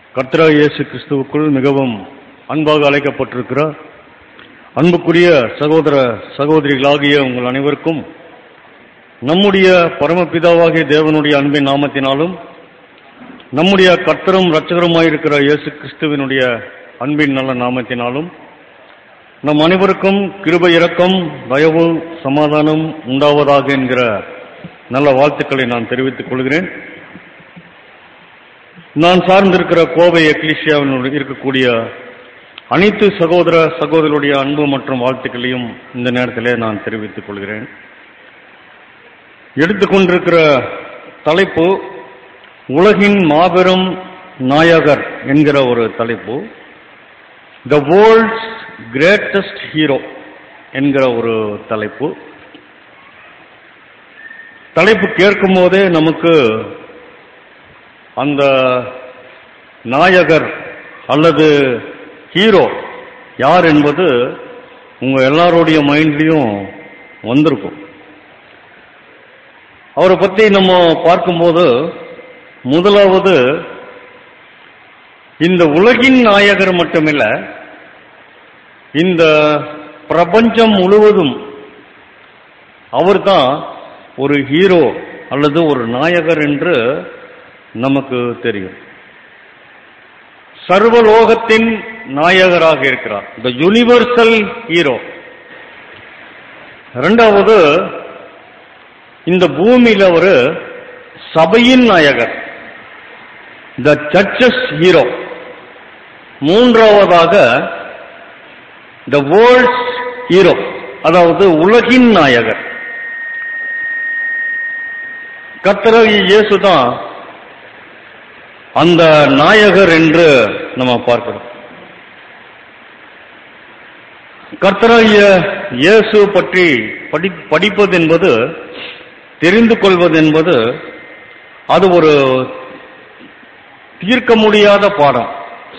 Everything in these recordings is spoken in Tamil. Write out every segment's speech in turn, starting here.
கர்த்தராகிய இயேசு கிறிஸ்துவுக்குள் மிகவும் அன்பாக அழைக்கப்பட்டிருக்கிற அன்புக்குரிய சகோதர சகோதரிகளாகிய உங்கள் அனைவருக்கும் நம்முடைய பரமபிதாவாகிய தேவனுடைய அன்பின் நாமத்தினாலும் நம்முடைய கர்த்தரும் இரட்சகருமாயிருக்கிற இயேசு கிறிஸ்துவினுடைய அன்பின் நல்ல நாமத்தினாலும் நம் அனைவருக்கும் கிருபை இரக்கம் தயவு சமாதானம் உண்டாவதாக என்கிற நல்ல வாழ்த்துக்களை நான் தெரிவித்துக் கொள்கிறேன் நான் சார்ந்திருக்கிற கோவை எக்லிஷியாவில் இருக்கக்கூடிய அனைத்து சகோதர சகோதரருடைய அன்பு மற்றும் வாழ்த்துக்களையும் இந்த நேரத்திலே நான் தெரிவித்துக் கொள்கிறேன் எடுத்துக்கொண்டிருக்கிற தலைப்பு உலகின் மாபெரும் நாயகர் என்கிற ஒரு தலைப்பு த வேர்ல்ட்ஸ் கிரேட்டஸ்ட் ஹீரோ என்கிற ஒரு தலைப்பு தலைப்பு கேட்கும் போதே நமக்கு அந்த நாயகர் அல்லது ஹீரோ யார் என்பது உங்க எல்லாருடைய மைண்ட்லயும் வந்திருக்கும் அவரை பத்தி நம்ம பார்க்கும்போது முதலாவது இந்த உலகின் நாயகர் மட்டுமில்ல இந்த பிரபஞ்சம் முழுவதும் அவர்தான் ஒரு ஹீரோ அல்லது ஒரு நாயகர் என்று நமக்கு தெரியும் சர்வலோகத்தின் நாயகராக இருக்கிறார் த யூனிவர்சல் ஹீரோ இரண்டாவது இந்த பூமியில ஒரு சபையின் நாயகர் த சர்ச்சஸ் ஹீரோ மூன்றாவதாக த வேர்ல்ட்ஸ் ஹீரோ அதாவது உலகின் நாயகர் கத்தரகி இயேசுதான் அந்த நாயகர் என்று நம்ம பார்க்கிறோம் கர்த்தராகிய இயேசு பற்றி படி படிப்பது என்பது தெரிந்து கொள்வது என்பது அது ஒரு தீர்க்க முடியாத பாடம்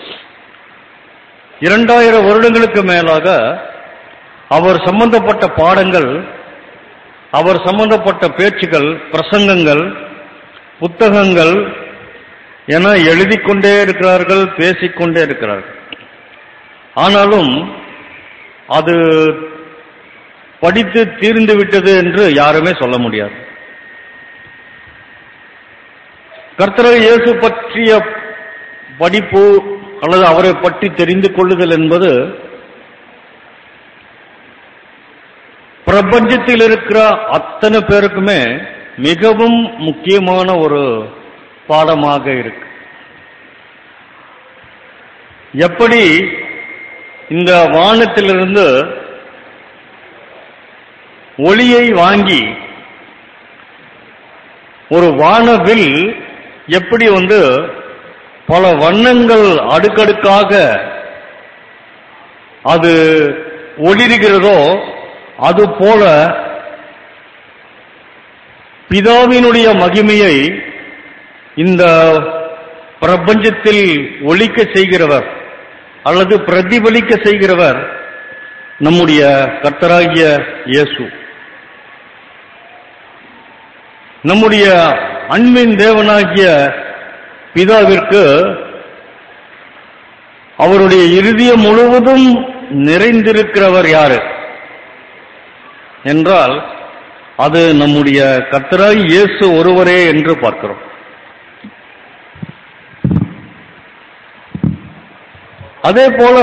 இரண்டாயிரம் வருடங்களுக்கு மேலாக அவர் சம்பந்தப்பட்ட பாடங்கள் அவர் சம்பந்தப்பட்ட பேச்சுகள் பிரசங்கங்கள் புத்தகங்கள் என எழுதிக் கொண்டே இருக்கிறார்கள் பேசிக்கொண்டே இருக்கிறார்கள் ஆனாலும் அது படித்து தீர்ந்து விட்டது என்று யாருமே சொல்ல முடியாது கர்த்தரை இயேசு பற்றிய படிப்பு அல்லது அவரை பற்றி தெரிந்து கொள்ளுதல் என்பது பிரபஞ்சத்தில் இருக்கிற அத்தனை பேருக்குமே மிகவும் முக்கியமான ஒரு பாடமாக இருக்கு எப்படி இந்த வானத்திலிருந்து ஒளியை வாங்கி ஒரு வானவில் எப்படி வந்து பல வண்ணங்கள் அடுக்கடுக்காக அது ஒளிர்கிறதோ அது போல பிதாவினுடைய மகிமையை இந்த பிரபஞ்சத்தில் ஒழிக்க செய்கிறவர் அல்லது பிரதிபலிக்க செய்கிறவர் நம்முடைய கர்த்தராகிய இயேசு நம்முடைய அன்பின் தேவனாகிய பிதாவிற்கு அவருடைய இறுதியம் முழுவதும் நிறைந்திருக்கிறவர் யாரு என்றால் அது நம்முடைய கர்த்தராகி இயேசு ஒருவரே என்று பார்க்கிறோம் அதே போல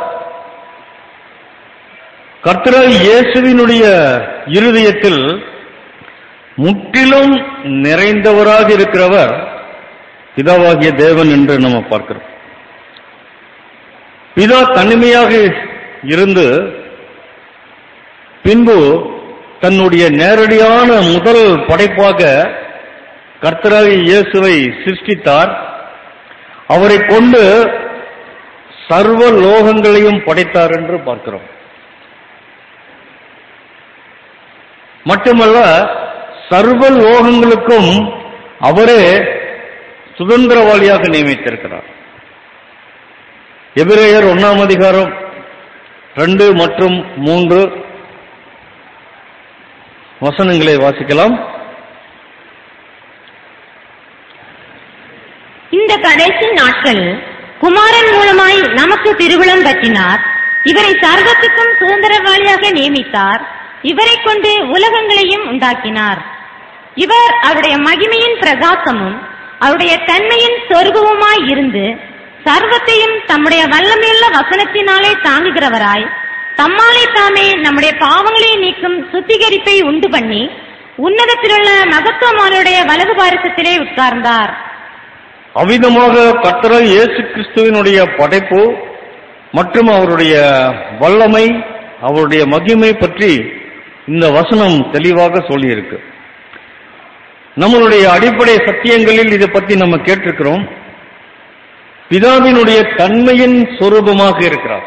கர்த்தராகி இயேசுவினுடைய இருதயத்தில் முற்றிலும் நிறைந்தவராக இருக்கிறவர் பிதாவாகிய தேவன் என்று நம்ம பார்க்கிறோம் பிதா தனிமையாக இருந்து பின்பு தன்னுடைய நேரடியான முதல் படைப்பாக கர்த்தராகி இயேசுவை சிருஷ்டித்தார் அவரை கொண்டு சர்வ லோகங்களையும் படைத்தார் என்று பார்க்கிறோம் மட்டுமல்ல சர்வ லோகங்களுக்கும் அவரே சுதந்திரவாளியாக நியமித்திருக்கிறார் எபிரேயர் ஒன்னாம் அதிகாரம் ரெண்டு மற்றும் மூன்று வசனங்களை வாசிக்கலாம் இந்த கடைசி நாட்களில் குமாரன் மூலமாய் நமக்கு திருவிழம் பற்றினார் இவரை சர்வத்துக்கும் சுதந்திரவாளியாக நியமித்தார் இவரை கொண்டு உலகங்களையும் உண்டாக்கினார் இவர் அவருடைய மகிமையின் பிரகாசமும் அவருடைய தன்மையின் சொர்க்கவுமாய் இருந்து சர்வத்தையும் தம்முடைய வல்லமையுள்ள வசனத்தினாலே தாங்குகிறவராய் தம்மாலே தாமே நம்முடைய பாவங்களை நீக்கும் சுத்திகரிப்பை உண்டு பண்ணி உன்னதத்திலுள்ள மகத்துவமானுடைய வலது பாரிசத்திலே உட்கார்ந்தார் அவ்விதமாக கர்த்தராய் இயேசு கிறிஸ்துவினுடைய படைப்பு மற்றும் அவருடைய வல்லமை அவருடைய மகிமை பற்றி இந்த வசனம் தெளிவாக சொல்லியிருக்கு நம்மளுடைய அடிப்படை சத்தியங்களில் இதை பற்றி நம்ம கேட்டிருக்கிறோம் பிதாவினுடைய தன்மையின் சொரூபமாக இருக்கிறார்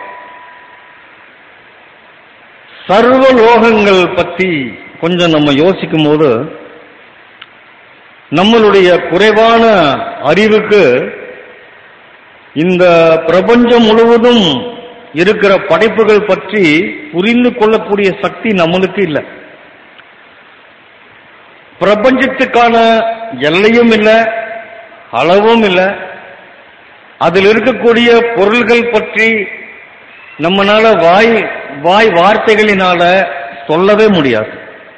சர்வ லோகங்கள் பற்றி கொஞ்சம் நம்ம யோசிக்கும் போது நம்மளுடைய குறைவான அறிவுக்கு இந்த பிரபஞ்சம் முழுவதும் இருக்கிற படைப்புகள் பற்றி புரிந்து கொள்ளக்கூடிய சக்தி நம்மளுக்கு இல்லை பிரபஞ்சத்துக்கான எல்லையும் இல்லை அளவும் இல்லை அதில் இருக்கக்கூடிய பொருள்கள் பற்றி நம்மனால வாய் வாய் வார்த்தைகளினால சொல்லவே முடியாது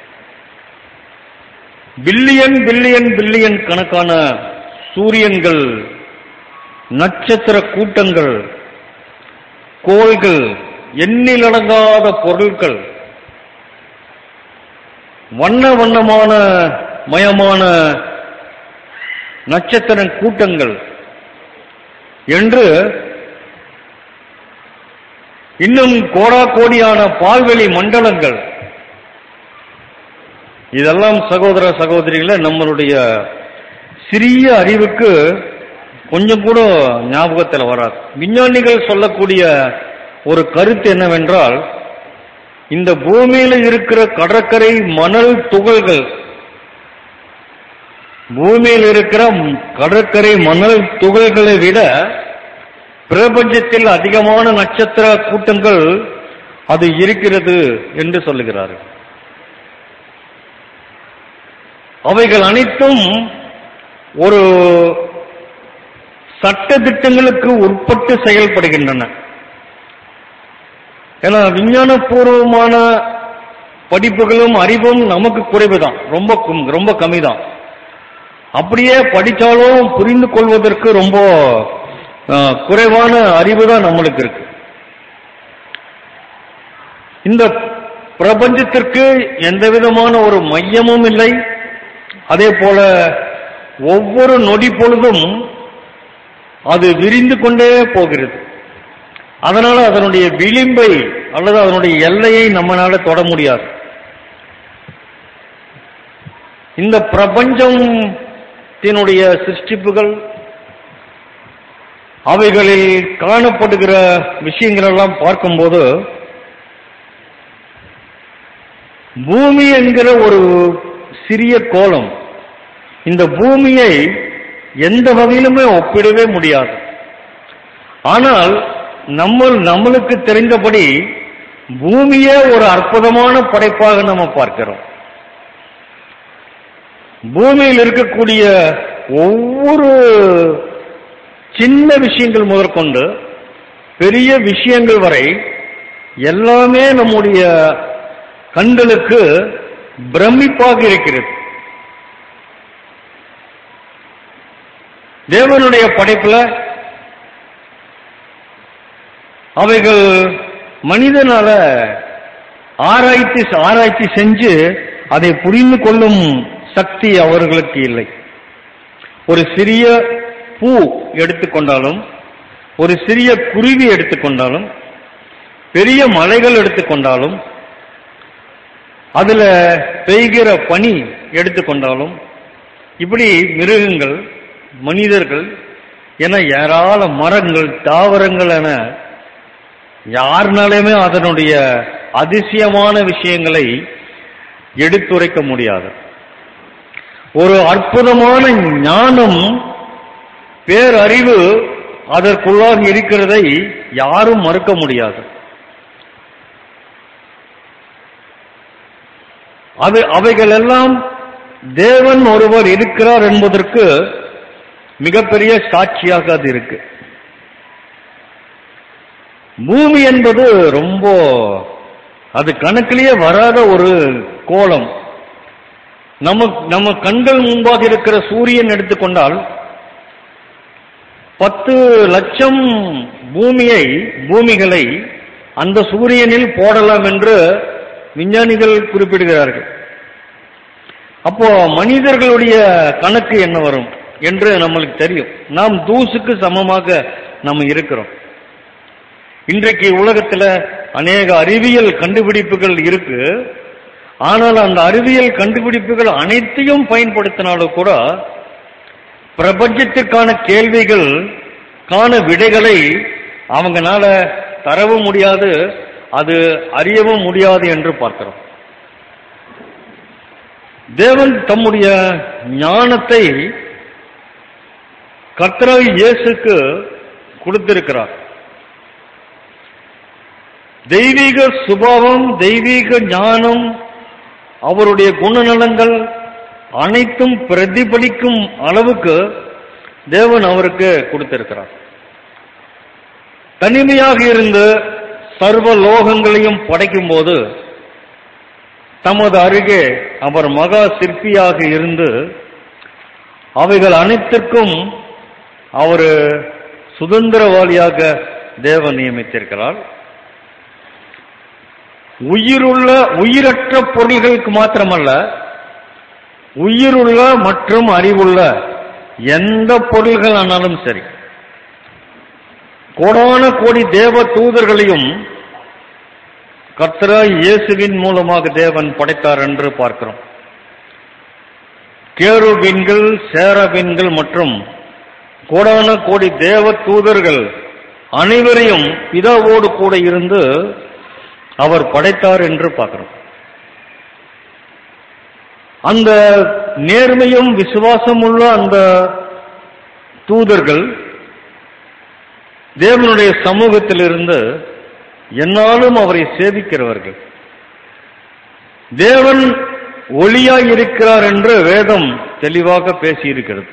பில்லியன் பில்லியன் பில்லியன் கணக்கான சூரியன்கள் நட்சத்திர கூட்டங்கள் கோள்கள் எண்ணிலடங்காத பொருட்கள் வண்ண வண்ணமான மயமான நட்சத்திர கூட்டங்கள் என்று இன்னும் கோடா கோடியான பால்வெளி மண்டலங்கள் இதெல்லாம் சகோதர சகோதரிகளை நம்மளுடைய சிறிய அறிவுக்கு கொஞ்சம் கூட ஞாபகத்தில் வராது விஞ்ஞானிகள் சொல்லக்கூடிய ஒரு கருத்து என்னவென்றால் இந்த பூமியில இருக்கிற கடற்கரை மணல் துகள்கள் பூமியில் இருக்கிற கடற்கரை மணல் துகள்களை விட பிரபஞ்சத்தில் அதிகமான நட்சத்திர கூட்டங்கள் அது இருக்கிறது என்று சொல்லுகிறார்கள் அவைகள் அனைத்தும் ஒரு சட்ட திட்டங்களுக்கு உட்பட்டு செயல்படுகின்றன ஏன்னா விஞ்ஞானபூர்வமான படிப்புகளும் அறிவும் நமக்கு குறைவுதான் ரொம்ப கும்- ரொம்ப கம்மிதான் அப்படியே படித்தாலும் புரிந்து கொள்வதற்கு ரொம்ப அஹ், குறைவான அறிவு தான் நம்மளுக்கு இருக்கு இந்த பிரபஞ்சத்திற்கு எந்த விதமான ஒரு மையமும் இல்லை அதே போல ஒவ்வொரு நொடி பொழுதும் அது விரிந்து கொண்டே போகிறது அதனால அதனுடைய விளிம்பை அல்லது அதனுடைய எல்லையை நம்மளால தொட முடியாது இந்த பிரபஞ்சத்தினுடைய சிருஷ்டிப்புகள் அவைகளில் காணப்படுகிற விஷயங்கள் எல்லாம் பார்க்கும்போது பூமி என்கிற ஒரு சிறிய கோலம் இந்த பூமியை எந்த வகையிலுமே ஒப்பிடவே முடியாது ஆனால் நம்ம நம்மளுக்கு தெரிந்தபடி பூமியே ஒரு அற்புதமான படைப்பாக நம்ம பார்க்கிறோம் பூமியில் இருக்கக்கூடிய ஒவ்வொரு சின்ன விஷயங்கள் முதற்கொண்டு பெரிய விஷயங்கள் வரை எல்லாமே நம்முடைய கண்களுக்கு பிரமிப்பாக இருக்கிறது தேவனுடைய படைப்புல அவைகள் மனிதனால ஆராய்ச்சி ஆராய்ச்சி செஞ்சு அதை புரிந்து கொள்ளும் சக்தி அவர்களுக்கு இல்லை ஒரு சிறிய பூ எடுத்துக்கொண்டாலும் ஒரு சிறிய குருவி எடுத்துக்கொண்டாலும் பெரிய மலைகள் எடுத்துக்கொண்டாலும் அதுல பெய்கிற பனி எடுத்துக்கொண்டாலும் இப்படி மிருகங்கள் மனிதர்கள் என ஏராள மரங்கள் தாவரங்கள் என யாருனாலுமே அதனுடைய அதிசயமான விஷயங்களை எடுத்துரைக்க முடியாது ஒரு அற்புதமான ஞானம் பேரறிவு அதற்குள்ளாக இருக்கிறதை யாரும் மறுக்க முடியாது அது அவைகள் எல்லாம் தேவன் ஒருவர் இருக்கிறார் என்பதற்கு மிகப்பெரிய சாட்சியாக அது இருக்கு பூமி என்பது ரொம்ப அது கணக்கிலேயே வராத ஒரு கோலம் நம்ம நம்ம கண்கள் முன்பாக இருக்கிற சூரியன் எடுத்துக்கொண்டால் பத்து லட்சம் பூமியை பூமிகளை அந்த சூரியனில் போடலாம் என்று விஞ்ஞானிகள் குறிப்பிடுகிறார்கள் அப்போ மனிதர்களுடைய கணக்கு என்ன வரும் என்று நம்மளுக்கு தெரியும் நாம் தூசுக்கு சமமாக நம்ம இருக்கிறோம் இன்றைக்கு உலகத்துல அநேக அறிவியல் கண்டுபிடிப்புகள் இருக்கு ஆனால் அந்த அறிவியல் கண்டுபிடிப்புகள் அனைத்தையும் பயன்படுத்தினாலும் கூட பிரபஞ்சத்திற்கான கேள்விகள் காண விடைகளை அவங்கனால தரவும் முடியாது அது அறியவும் முடியாது என்று பார்க்கிறோம் தேவன் தம்முடைய ஞானத்தை கர்த்தராய் இயேசுக்கு கொடுத்திருக்கிறார் தெய்வீக சுபாவம் தெய்வீக ஞானம் அவருடைய குணநலங்கள் அனைத்தும் பிரதிபலிக்கும் அளவுக்கு தேவன் அவருக்கு கொடுத்திருக்கிறார் தனிமையாக இருந்து சர்வ லோகங்களையும் படைக்கும் போது தமது அருகே அவர் மகா சிற்பியாக இருந்து அவைகள் அனைத்திற்கும் அவர் சுதந்திரவாளியாக தேவன் நியமித்திருக்கிறார் உயிருள்ள உயிரற்ற பொருள்களுக்கு மாத்திரமல்ல உயிருள்ள மற்றும் அறிவுள்ள எந்த பொருள்கள் ஆனாலும் சரி கோடான கோடி தேவ தூதர்களையும் கர்த்தராய் இயேசுவின் மூலமாக தேவன் படைத்தார் என்று பார்க்கிறோம் கேருபீன்கள் சேரபீன்கள் மற்றும் கோடான கோடி தேவ தூதர்கள் அனைவரையும் பிதாவோடு கூட இருந்து அவர் படைத்தார் என்று பார்க்கிறோம் அந்த நேர்மையும் விசுவாசம் உள்ள அந்த தூதர்கள் தேவனுடைய சமூகத்திலிருந்து என்னாலும் அவரை சேவிக்கிறவர்கள் தேவன் ஒளியாய் இருக்கிறார் என்று வேதம் தெளிவாக பேசியிருக்கிறது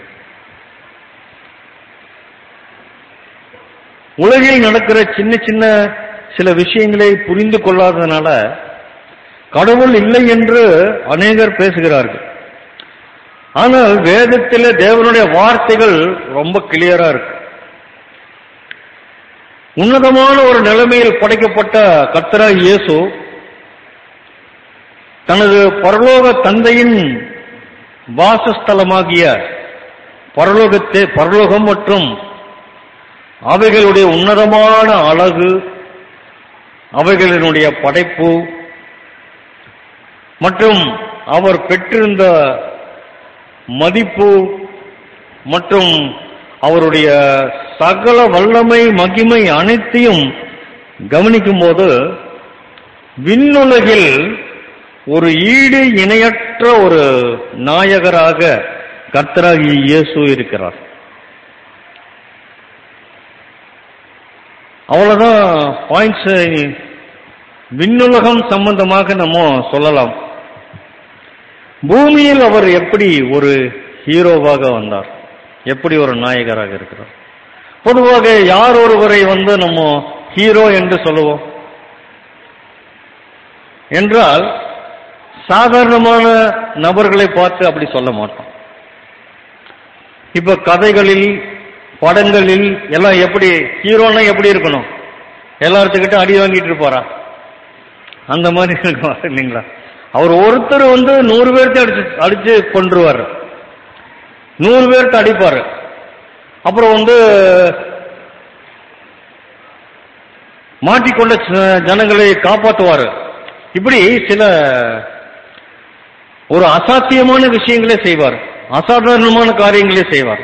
உலகில் நடக்கிற சின்ன சின்ன சில விஷயங்களை புரிந்து கொள்ளாததுனால கடவுள் இல்லை என்று அநேகர் பேசுகிறார்கள் ஆனால் வேதத்தில் தேவனுடைய வார்த்தைகள் ரொம்ப கிளியரா இருக்கு உன்னதமான ஒரு நிலைமையில் படைக்கப்பட்ட கர்த்தரா இயேசு தனது பரலோக தந்தையின் வாசஸ்தலமாகிய பரலோகத்தை பரலோகம் மற்றும் அவைகளுடைய உன்னதமான அழகு அவைகளினுடைய படைப்பு மற்றும் அவர் பெற்றிருந்த மதிப்பு மற்றும் அவருடைய சகல வல்லமை மகிமை அனைத்தையும் கவனிக்கும் போது விண்ணுலகில் ஒரு ஈடு இணையற்ற ஒரு நாயகராக கர்த்தராகி இயேசு இருக்கிறார் அவ்வளவுதான் பாயிண்ட்ஸ் விண்ணுலகம் சம்பந்தமாக நம்ம சொல்லலாம் பூமியில் அவர் எப்படி ஒரு ஹீரோவாக வந்தார் எப்படி ஒரு நாயகராக இருக்கிறார் பொதுவாக யார் ஒருவரை வந்து நம்ம ஹீரோ என்று சொல்லுவோம் என்றால் சாதாரணமான நபர்களை பார்த்து அப்படி சொல்ல மாட்டோம் இப்ப கதைகளில் படங்களில் எல்லாம் எப்படி ஹீரோனா எப்படி இருக்கணும் எல்லாத்துக்கிட்ட அடி வாங்கிட்டு இருப்பாரா அந்த மாதிரி இருக்கும் இல்லைங்களா அவர் ஒருத்தர் வந்து நூறு பேர்த்த அடிச்சு அடிச்சு கொன்றுவார் நூறு பேர்த்த அடிப்பாரு அப்புறம் வந்து மாட்டிக்கொண்ட ச- ஜனங்களை காப்பாற்றுவாரு இப்படி சில ஒரு அசாத்தியமான விஷயங்களே செய்வார் அசாதாரணமான காரியங்களே செய்வார்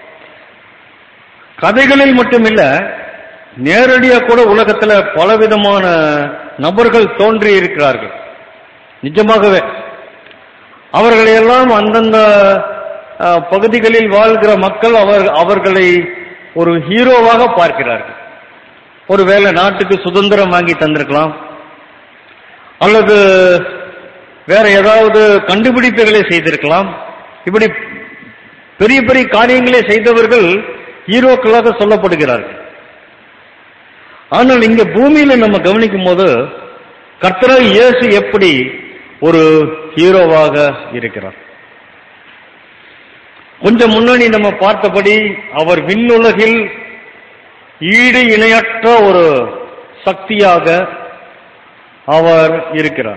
கதைகளில் மட்டுமில்ல நேரடியா கூட உலகத்துல பலவிதமான நபர்கள் தோன்றி இருக்கிறார்கள் நிஜமாகவே அவர்களையெல்லாம் அந்தந்த அஹ், பகுதிகளில் வாழ்கிற மக்கள் அவர் அவர்களை ஒரு ஹீரோவாக பார்க்கிறார்கள் ஒருவேளை நாட்டுக்கு சுதந்திரம் வாங்கி தந்திருக்கலாம் அல்லது வேற ஏதாவது கண்டுபிடிப்புகளை செய்திருக்கலாம் இப்படி பெரிய பெரிய காரியங்களை செய்தவர்கள் ஹீரோக்களாக சொல்லப்படுகிறார்கள் ஆனால் இங்க பூமியில நம்ம கவனிக்கும் போது கர்த்தராக இயேசு எப்படி ஒரு ஹீரோவாக இருக்கிறார் கொஞ்சம் முன்னாடி நம்ம பார்த்தபடி அவர் விண்ணுலகில் ஈடு இணையற்ற ஒரு சக்தியாக அவர் இருக்கிறார்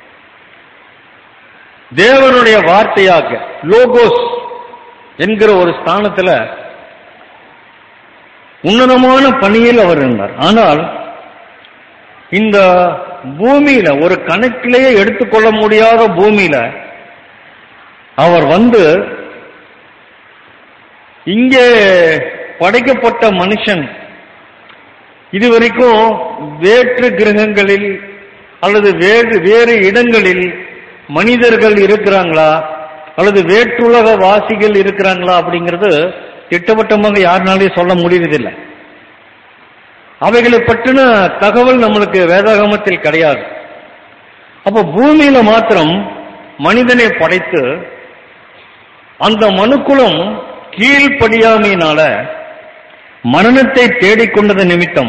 தேவனுடைய வார்த்தையாக லோகோஸ் என்கிற ஒரு ஸ்தானத்துல உன்னதமான பணியில் அவர் இருந்தார் ஆனால் இந்த பூமியில ஒரு கணக்கிலேயே எடுத்துக்கொள்ள முடியாத பூமியில அவர் வந்து இங்கே படைக்கப்பட்ட மனுஷன் இதுவரைக்கும் வேற்று கிரகங்களில் அல்லது வேறு வேறு இடங்களில் மனிதர்கள் இருக்கிறாங்களா அல்லது வேற்றுலக வாசிகள் இருக்கிறாங்களா அப்படிங்கிறது திட்டவட்டமாக யாருனாலையும் சொல்ல முடியறதில்லை அவைகளை பற்றின தகவல் நம்மளுக்கு வேதாகமத்தில் கிடையாது அப்ப பூமியில மாத்திரம் மனிதனை படைத்து அந்த மனுக்குலம் கீழ்ப்படியாமையினால மரணத்தை தேடிக்கொண்டது நிமித்தம்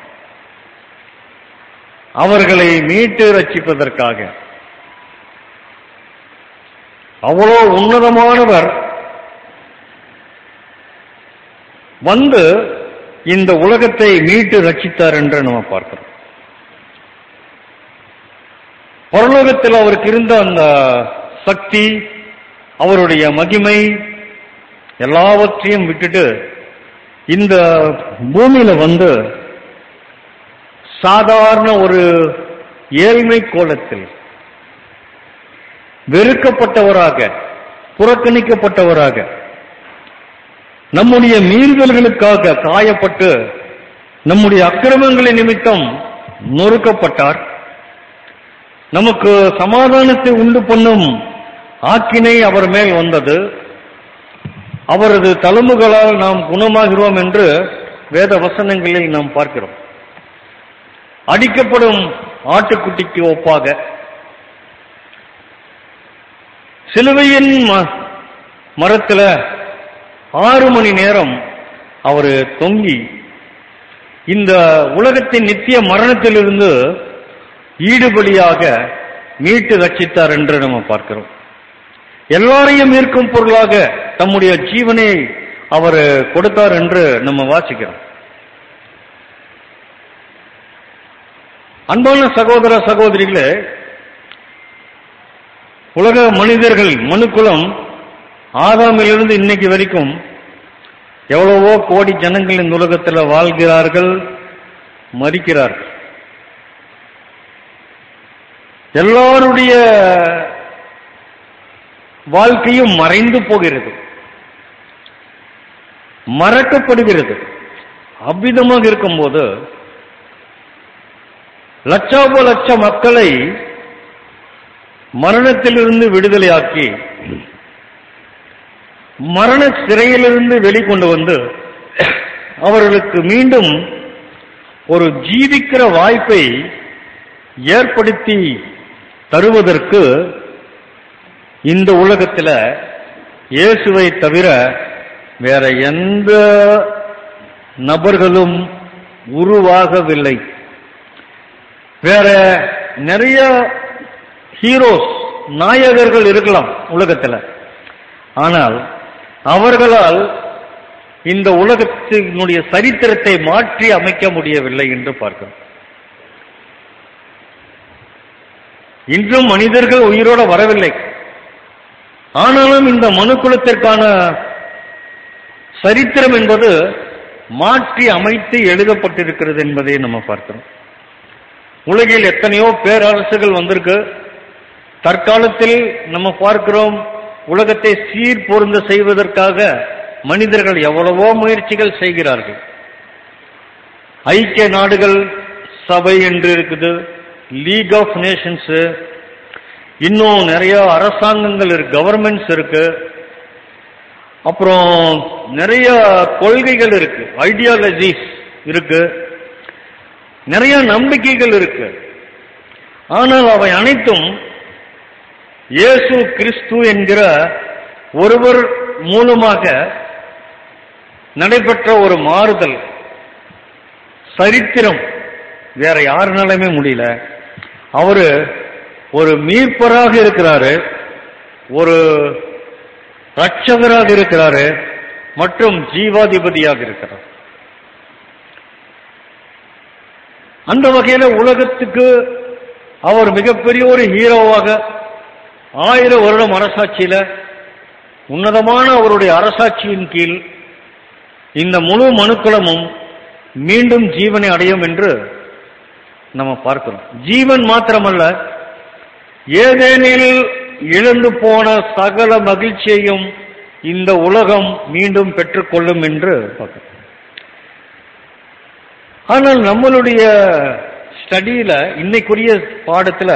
அவர்களை மீட்டு ரட்சிப்பதற்காக அவ்வளோ உன்னதமானவர் வந்து இந்த உலகத்தை மீட்டு ரட்சித்தார் என்று நம்ம பார்க்கிறோம் பரலோகத்தில் அவருக்கு இருந்த அந்த சக்தி அவருடைய மகிமை எல்லாவற்றையும் விட்டுட்டு இந்த பூமியில வந்து சாதாரண ஒரு ஏழ்மை கோலத்தில் வெறுக்கப்பட்டவராக புறக்கணிக்கப்பட்டவராக நம்முடைய மீறுதல்களுக்காக காயப்பட்டு நம்முடைய அக்கிரமங்களின் நிமித்தம் நொறுக்கப்பட்டார் நமக்கு சமாதானத்தை உண்டு பண்ணும் ஆக்கினை அவர் மேல் வந்தது அவரது தழும்புகளால் நாம் குணமாகிறோம் என்று வேத வசனங்களில் நாம் பார்க்கிறோம் அடிக்கப்படும் ஆட்டுக்குட்டிக்கு ஒப்பாக சிலுவையின் ம- மரத்துல ஆறு மணி நேரம் அவர் தொங்கி இந்த உலகத்தின் நித்திய மரணத்திலிருந்து ஈடுபலியாக மீட்டு ரட்சித்தார் என்று நம்ம பார்க்கிறோம் எல்லாரையும் ஈர்க்கும் பொருளாக தம்முடைய ஜீவனை அவர் கொடுத்தார் என்று நம்ம வாசிக்கிறோம் அன்பான சகோதர சகோதரிகளே உலக மனிதர்கள் மனுக்குலம் ஆதாமிலிருந்து இன்னைக்கு வரைக்கும் எவ்வளவோ கோடி ஜனங்கள் இந்த உலகத்தில் வாழ்கிறார்கள் மறிக்கிறார்கள் எல்லாருடைய வாழ்க்கையும் மறைந்து போகிறது மறக்கப்படுகிறது அவ்விதமாக இருக்கும்போது லட்சாப லட்ச மக்களை மரணத்திலிருந்து விடுதலையாக்கி மரண சிறையிலிருந்து வெளிக்கொண்டு வந்து அவர்களுக்கு மீண்டும் ஒரு ஜீவிக்கிற வாய்ப்பை ஏற்படுத்தி தருவதற்கு இந்த உலகத்துல இயேசுவை தவிர வேற எந்த நபர்களும் உருவாகவில்லை வேற நிறைய ஹீரோஸ் நாயகர்கள் இருக்கலாம் உலகத்துல ஆனால் அவர்களால் இந்த உலகத்தினுடைய சரித்திரத்தை மாற்றி அமைக்க முடியவில்லை என்று பார்க்கிறோம் இன்றும் மனிதர்கள் உயிரோட வரவில்லை ஆனாலும் இந்த மனுக்குலத்திற்கான சரித்திரம் என்பது மாற்றி அமைத்து எழுதப்பட்டிருக்கிறது என்பதை நம்ம பார்க்கிறோம் உலகில் எத்தனையோ பேரரசுகள் வந்திருக்கு தற்காலத்தில் நம்ம பார்க்கிறோம் உலகத்தை சீர் பொருந்த செய்வதற்காக மனிதர்கள் எவ்வளவோ முயற்சிகள் செய்கிறார்கள் ஐக்கிய நாடுகள் சபை என்று இருக்குது லீக் ஆஃப் நேஷன்ஸ் இன்னும் நிறைய அரசாங்கங்கள் இருக்கு கவர்மெண்ட்ஸ் இருக்கு அப்புறம் நிறைய கொள்கைகள் இருக்கு ஐடியாலஜிஸ் இருக்கு நிறைய நம்பிக்கைகள் இருக்கு ஆனால் அவை அனைத்தும் இயேசு கிறிஸ்து என்கிற ஒருவர் மூலமாக நடைபெற்ற ஒரு மாறுதல் சரித்திரம் வேற யாருனாலுமே முடியல அவரு ஒரு மீட்பராக இருக்கிறாரு ஒரு ரட்சகராக இருக்கிறாரு மற்றும் ஜீவாதிபதியாக இருக்கிறார் அந்த வகையில உலகத்துக்கு அவர் மிகப்பெரிய ஒரு ஹீரோவாக ஆயிரம் வருடம் அரசாட்சியில உன்னதமான அவருடைய அரசாட்சியின் கீழ் இந்த முழு மனுக்குலமும் மீண்டும் ஜீவனை அடையும் என்று நம்ம பார்க்கிறோம் ஜீவன் மாத்திரமல்ல ஏதேனில் இழந்து போன சகல மகிழ்ச்சியையும் இந்த உலகம் மீண்டும் பெற்றுக்கொள்ளும் என்று பார்க்கிறோம் ஆனால் நம்மளுடைய ஸ்டடியில இன்னைக்குரிய பாடத்துல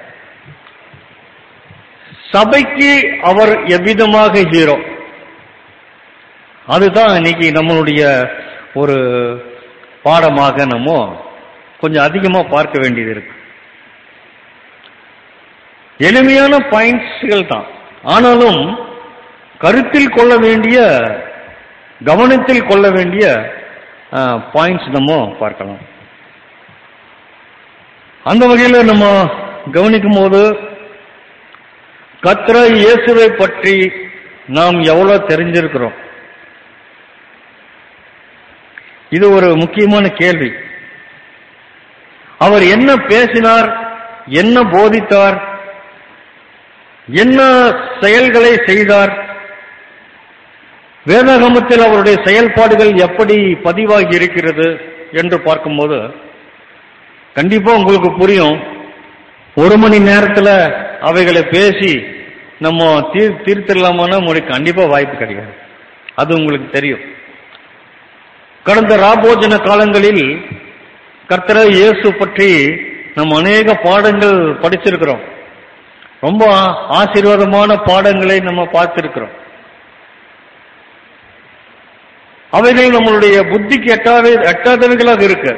சபைக்கு அவர் எவ்விதமாக ஹீரோ அதுதான் இன்னைக்கு நம்மளுடைய ஒரு பாடமாக நம்ம கொஞ்சம் அதிகமா பார்க்க வேண்டியது இருக்கு எளிமையான பாயிண்ட்ஸ்கள் தான் ஆனாலும் கருத்தில் கொள்ள வேண்டிய கவனத்தில் கொள்ள வேண்டிய பாயிண்ட்ஸ் நம்ம பார்க்கலாம் அந்த வகையில் நம்ம கவனிக்கும் போது கத்திர இயேசுவை பற்றி நாம் எவ்வளவு தெரிஞ்சிருக்கிறோம் இது ஒரு முக்கியமான கேள்வி அவர் என்ன பேசினார் என்ன போதித்தார் என்ன செயல்களை செய்தார் வேதாகமத்தில் அவருடைய செயல்பாடுகள் எப்படி பதிவாகி இருக்கிறது என்று பார்க்கும்போது கண்டிப்பா உங்களுக்கு புரியும் ஒரு மணி நேரத்துல அவைகளை பேசி நம்ம தீர் தீர்த்திடலாமான்னா உங்களுக்கு கண்டிப்பா வாய்ப்பு கிடையாது அது உங்களுக்கு தெரியும் கடந்த ராபோஜன காலங்களில் கர்த்தர இயேசு பற்றி நம்ம அநேக பாடங்கள் படிச்சிருக்கிறோம் ரொம்ப ஆசீர்வாதமான பாடங்களை நம்ம பார்த்திருக்கிறோம் அவைகள் நம்மளுடைய புத்திக்கு எட்டாத எட்டாதவைகளாக இருக்கு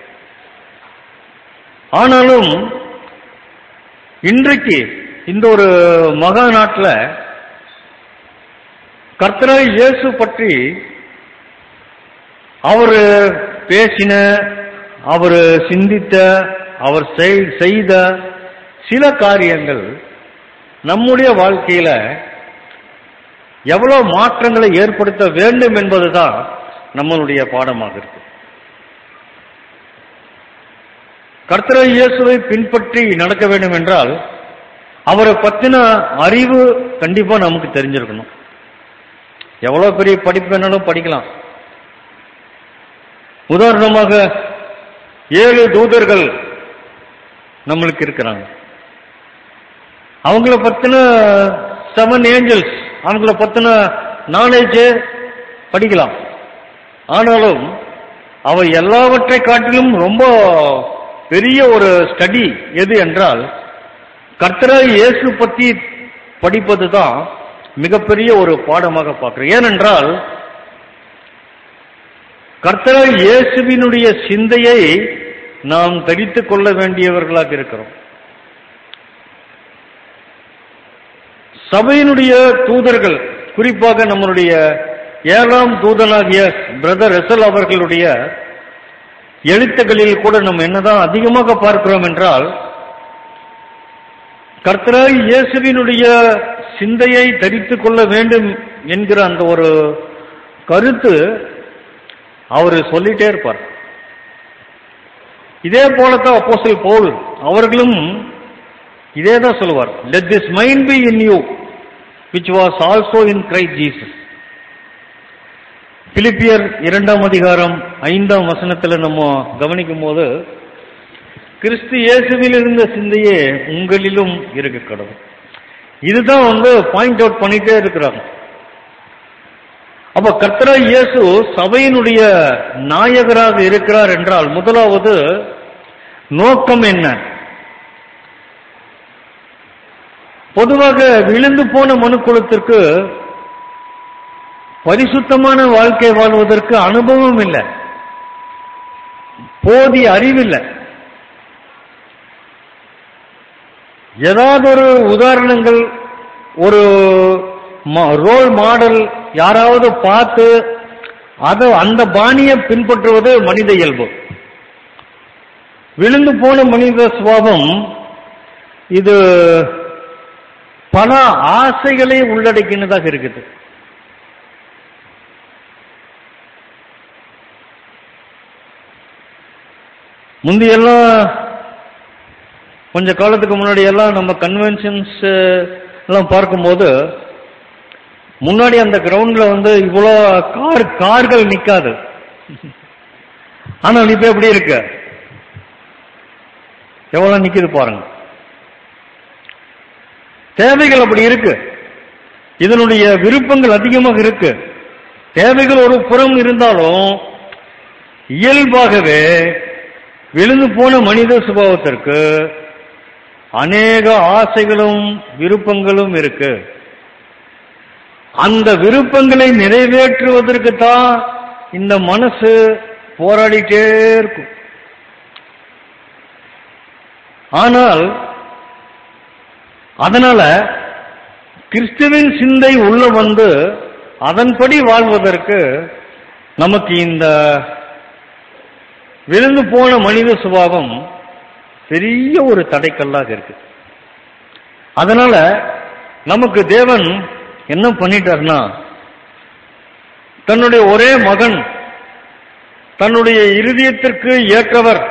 ஆனாலும் இன்றைக்கு இந்த ஒரு மகா நாட்டில் கர்த்தராய் இயேசு பற்றி அவர் பேசின அவர் சிந்தித்த அவர் செய்த சில காரியங்கள் நம்முடைய வாழ்க்கையில எவ்வளவு மாற்றங்களை ஏற்படுத்த வேண்டும் என்பதுதான் நம்மளுடைய பாடமாக இருக்கு கர்த்தர இயேசுவை பின்பற்றி நடக்க வேண்டும் என்றால் அவரை பத்தின அறிவு கண்டிப்பா நமக்கு தெரிஞ்சிருக்கணும் எவ்வளவு பெரிய படிப்பு வேணாலும் படிக்கலாம் உதாரணமாக ஏழு தூதர்கள் நம்மளுக்கு இருக்கிறாங்க அவங்கள பத்தின செவன் ஏஞ்சல்ஸ் அவங்கள பத்தின நாலேஜ் படிக்கலாம் ஆனாலும் அவ எல்லாவற்றை காட்டிலும் ரொம்ப பெரிய ஒரு ஸ்டடி எது என்றால் கர்த்தர இயேசு பத்தி படிப்பது தான் மிகப்பெரிய ஒரு பாடமாக பார்க்கிறேன் ஏனென்றால் கர்த்தர இயேசுவினுடைய சிந்தையை நாம் தடித்துக் கொள்ள வேண்டியவர்களாக இருக்கிறோம் சபையினுடைய தூதர்கள் குறிப்பாக நம்மளுடைய ஏழாம் தூதனாகிய பிரதர் எசல் அவர்களுடைய எழுத்துக்களில் கூட நம்ம என்னதான் அதிகமாக பார்க்கிறோம் என்றால் கர்த்தராய் இயேசுவினுடைய சிந்தையை தரித்துக் கொள்ள வேண்டும் என்கிற அந்த ஒரு கருத்து அவர் சொல்லிட்டே இருப்பார் இதே போலத்தான் அப்போஸ்தலர் பவுல் அவர்களும் இதே தான் சொல்லுவார் let this mind be in you which was also in Christ Jesus பிலிப்பியர் இரண்டாம் அதிகாரம் ஐந்தாம் வசனத்துல நம்ம கவனிக்கும் போது கிறிஸ்து இயேசுவில் இருந்த சிந்தையே உங்களிலும் இருக்க கடவுள் இதுதான் வந்து பாயிண்ட் அவுட் பண்ணிட்டே இருக்கிறாங்க அப்ப கர்த்தரா இயேசு சபையினுடைய நாயகராக இருக்கிறார் என்றால் முதலாவது நோக்கம் என்ன பொதுவாக விழுந்து போன மனுக்குலத்திற்கு பரிசுத்தமான வாழ்க்கை வாழ்வதற்கு அனுபவம் இல்லை போதிய அறிவில்லை ஏதாவது ஒரு உதாரணங்கள் ஒரு ரோல் மாடல் யாராவது பார்த்து அதை அந்த பாணியை பின்பற்றுவது மனித இயல்பு விழுந்து போன மனித சுவாபம் இது பல ஆசைகளை உள்ளடக்கினதாக இருக்குது முந்தையெல்லாம் கொஞ்ச காலத்துக்கு முன்னாடி எல்லாம் நம்ம கன்வென்ஷன்ஸ் எல்லாம் பார்க்கும்போது முன்னாடி அந்த கிரவுண்ட்ல வந்து இவ்வளோ கார் கார்கள் நிக்காது ஆனால் இப்ப எப்படி இருக்கு எவ்வளவு நிக்குது பாருங்க தேவைகள் அப்படி இருக்கு இதனுடைய விருப்பங்கள் அதிகமாக இருக்கு தேவைகள் ஒரு புறம் இருந்தாலும் இயல்பாகவே விழுந்து போன மனித சுபாவத்திற்கு அநேக ஆசைகளும் விருப்பங்களும் இருக்கு அந்த விருப்பங்களை நிறைவேற்றுவதற்கு தான் இந்த மனசு போராடிட்டே இருக்கும் ஆனால் அதனால கிறிஸ்துவின் சிந்தை உள்ள வந்து அதன்படி வாழ்வதற்கு நமக்கு இந்த விழுந்து போன மனித சுபாவம் பெரிய ஒரு தடைக்கல்லாக இருக்கு அதனால நமக்கு தேவன் என்ன பண்ணிட்டார்னா தன்னுடைய ஒரே மகன் தன்னுடைய இருதயத்திற்கு ஏற்றவர்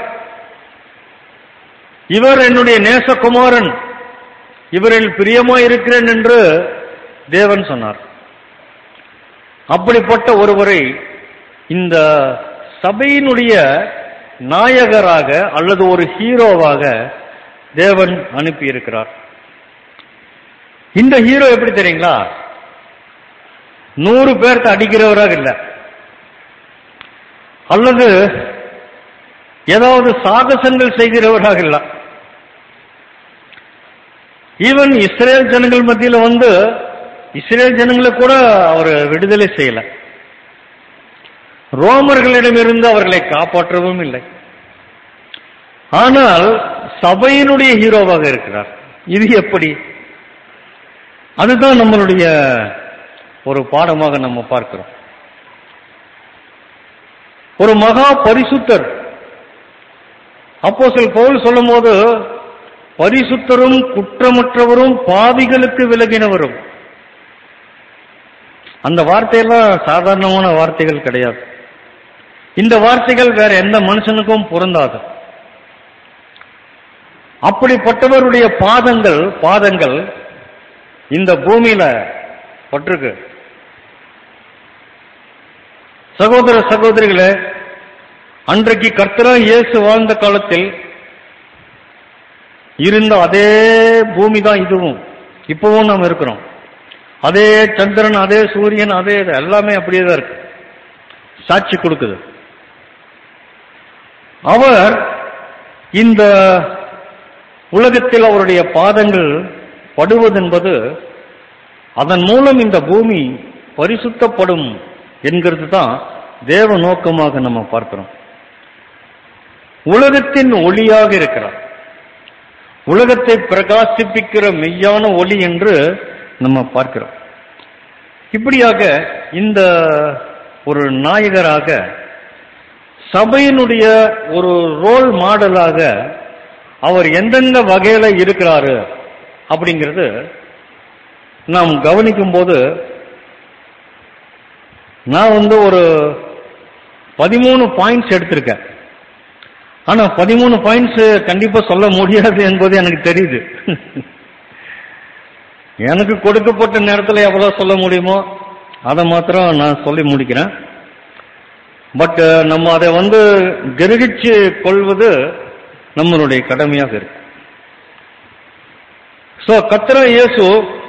இவர் என்னுடைய நேசகுமாரன் இவரில் பிரியமா இருக்கிறேன் என்று தேவன் சொன்னார் அப்படிப்பட்ட ஒருவரை இந்த சபையினுடைய நாயகராக அல்லது ஒரு ஹீரோவாக தேவன் அனுப்பி இருக்கிறார் இந்த ஹீரோ எப்படி தெரியுங்களா நூறு பேர்த்த அடிக்கிறவராக இல்லை அல்லது ஏதாவது சாகசங்கள் செய்கிறவராக இல்லை ஈவன் இஸ்ரேல் ஜனங்கள் மத்தியில வந்து இஸ்ரேல் ஜனங்களை கூட அவர் விடுதலை செய்யல ரோமர்களிடமிருந்து அவர்களை காப்பாற்றவும் இல்லை ஆனால் சபையினுடைய ஹீரோவாக இருக்கிறார் இது எப்படி அதுதான் நம்மளுடைய ஒரு பாடமாக நம்ம பார்க்கிறோம் ஒரு மகா பரிசுத்தர் அப்போ சில பவுல் சொல்லும் போது பரிசுத்தரும் குற்றமற்றவரும் பாவிகளுக்கு விலகினவரும் அந்த வார்த்தையெல்லாம் சாதாரணமான வார்த்தைகள் கிடையாது இந்த வார்த்தைகள் வேற எந்த மனுஷனுக்கும் பொருந்தாது அப்படிப்பட்டவருடைய பாதங்கள் பாதங்கள் இந்த பூமியில பட்டிருக்கு சகோதர சகோதரிகளே அன்றைக்கு கர்த்தரா இயேசு வாழ்ந்த காலத்தில் இருந்த அதே பூமி தான் இதுவும் இப்பவும் நாம் இருக்கிறோம் அதே சந்திரன் அதே சூரியன் அதே இது, எல்லாமே அப்படியே தான் இருக்கு சாட்சி கொடுக்குது அவர் இந்த உலகத்தில் அவருடைய பாதங்கள் படுவதென்பது அதன் மூலம் இந்த பூமி பரிசுத்தப்படும் என்கிறது தான் தேவ நோக்கமாக நம்ம பார்க்கிறோம் உலகத்தின் ஒளியாக இருக்கிறார் உலகத்தை பிரகாசிப்பிக்கிற மெய்யான ஒளி என்று நம்ம பார்க்கிறோம் இப்படியாக இந்த ஒரு நாயகராக சபையினுடைய ஒரு ரோல் மாடலாக அவர் எந்தெந்த வகையில இருக்கிறாரு அப்படிங்கிறது நாம் கவனிக்கும் போது நான் வந்து ஒரு பதிமூணு பாயிண்ட்ஸ் எடுத்திருக்கேன் ஆனா பதிமூணு பாயிண்ட்ஸ் கண்டிப்பா சொல்ல முடியாது என்பது எனக்கு தெரியுது எனக்கு கொடுக்கப்பட்ட நேரத்தில் எவ்வளவு சொல்ல முடியுமோ அதை மாத்திரம் நான் சொல்லி முடிக்கிறேன் பட் நம்ம அதை வந்து கிரகிச்சு கொள்வது நம்மளுடைய கடமையாக இருக்கு சோ கத்திர இயேசு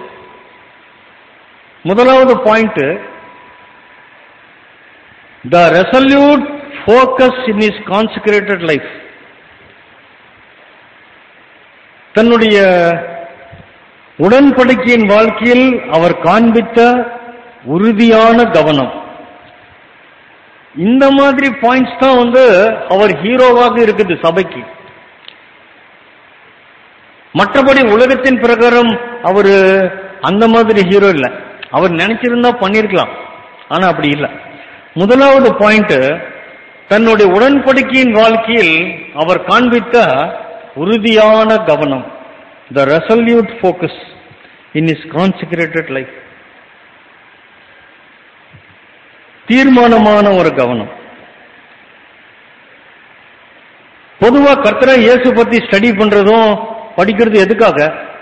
முதலாவது point the resolute focus in his consecrated life தன்னுடைய உடன்படிக்கையின் வாழ்க்கையில் அவர் காண்பித்த உறுதியான கவனம் இந்த மாதிரி பாயிண்ட்ஸ் தான் வந்து அவர் ஹீரோவாக இருக்குது சபைக்கு மற்றபடி உலகத்தின் பிரகாரம் அவர் அந்த மாதிரி ஹீரோ இல்ல அவர் நினைச்சிருந்தா பண்ணிருக்கலாம் ஆனா அப்படி இல்ல முதலாவது பாயிண்ட் தன்னுடைய உடன்படிக்கையின் வாழ்க்கையில் அவர் காண்பித்த உறுதியான கவனம் the resolute focus in his consecrated life தீர்மானமான ஒரு கவனம் பொதுவா கர்த்தரை இயேசு பத்தி ஸ்டடி பண்றதும் படிக்கிறது எதுக்காக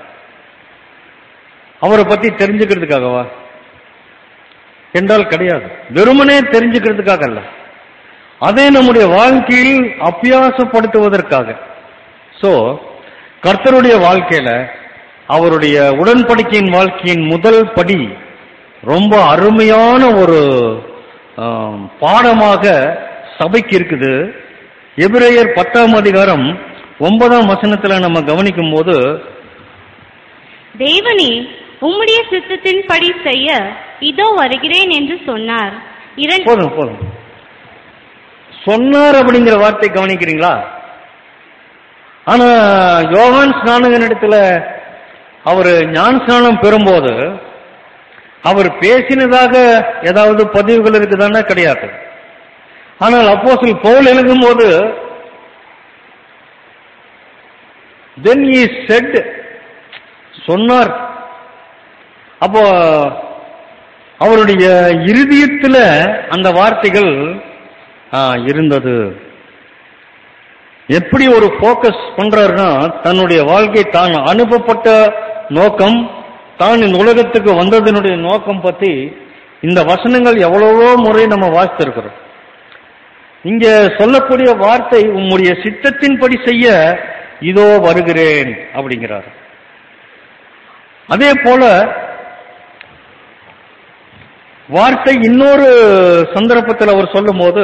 அவரை பத்தி தெரிஞ்சுக்கிறதுக்காகவா என்றால் கிடையாது வெறுமனே தெரிஞ்சுக்கிறதுக்காக அல்ல அதை நம்முடைய வாழ்க்கையில் அபியாசப்படுத்துவதற்காக சோ கர்த்தருடைய வாழ்க்கையில அவருடைய உடன்படிக்கையின் வாழ்க்கையின் முதல் படி ரொம்ப அருமையான ஒரு ஆம், பாடமாக சபைக்கு இருக்குது எபிரேயர் பத்தாம் அதிகாரம் ஒன்பதாம் வசனத்துல நம்ம கவனிக்கும் போது தேவனே உம்முடைய சித்தத்தின்படி செய்ய இதோ வருகிறேன் என்று சொன்னார் இரண்டு போதும் போதும் சொன்னார் அப்படிங்கிற வார்த்தை கவனிக்கிறீங்களா ஆனா யோகான் ஸ்நானகன் இடத்துல அவர் ஞான ஸ்நானம் பெறும்போது அவர் பேசினதாக ஏதாவது பதிவுகள் இருக்குதானா கிடையாது ஆனால் அப்போஸ்தலன் பவுல் எழுதும்போது தென் he said சொன்னார் அப்போ அவருடைய இருதயத்துல அந்த வார்த்தைகள் ஆ, இருந்தது எப்படி ஒரு ஃபோக்கஸ் பண்றாருன்னா தன்னுடைய வாழ்க்கை தான் அனுப்பப்பட்ட நோக்கம் தான் இந்த உலகத்துக்கு வந்ததனுடைய நோக்கம் பத்தி இந்த வசனங்கள் எவ்வளவோ முறை நம்ம வாசித்திருக்கிறோம் இங்க சொல்லக்கூடிய வார்த்தை உம்முடைய சித்தத்தின்படி செய்ய இதோ வருகிறேன் அப்படிங்கிறார் அதே போல வார்த்தை இன்னொரு சந்தர்ப்பத்தில் அவர் சொல்லும்போது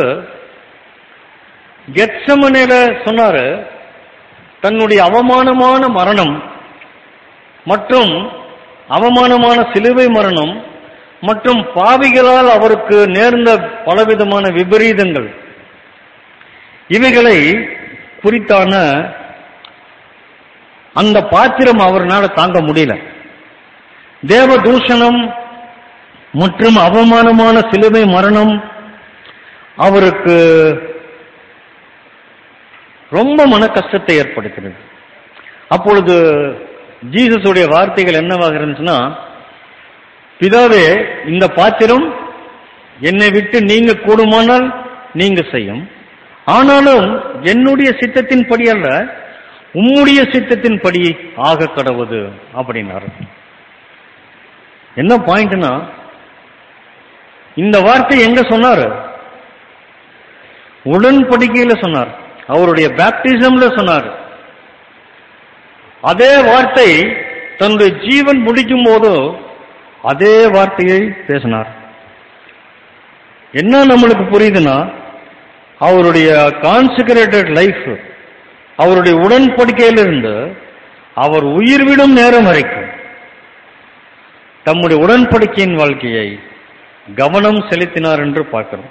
கெட்சமனையில சொன்னாரு தன்னுடைய அவமானமான மரணம் மற்றும் அவமானமான சிலுவை மரணம் மற்றும் பாவிகளால் அவருக்கு நேர்ந்த பலவிதமான விபரீதங்கள் இவைகளை குறித்தான அந்த பாத்திரம் அவர்னால தாங்க முடியல தேவ தூஷணம் மற்றும் அவமானமான சிலுவை மரணம் அவருக்கு ரொம்ப மன கஷ்டத்தை ஏற்படுத்தினது அப்பொழுது ஜீசஸுடைய வார்த்தைகள் என்னவாக இருந்துச்சுன்னா பிதாவே இந்த பாத்திரம் என்னை விட்டு நீங்க கூடுமானால் நீங்க செய்யும் ஆனாலும் என்னுடைய சித்தத்தின்படி அல்ல உம்முடைய சித்தத்தின்படி ஆக கடவுது அப்படின்னாரு என்ன பாயிண்ட்னா இந்த வார்த்தை எங்க சொன்னாரு உடன்படிக்கையில சொன்னார் அவருடைய பேப்டிசம்ல சொன்னார் அதே வார்த்தை தன்னுடைய ஜீவன் முடிக்கும் போது அதே வார்த்தையை பேசினார் என்ன நம்மளுக்கு புரியுதுன்னா அவருடைய கான்சிகரேட்டட் லைஃப் அவருடைய உடன்படிக்கையிலிருந்து அவர் உயிர் விடும் நேரம் வரைக்கும் தம்முடைய உடன்படிக்கையின் வாழ்க்கையை கவனம் செலுத்தினார் என்று பார்க்கிறோம்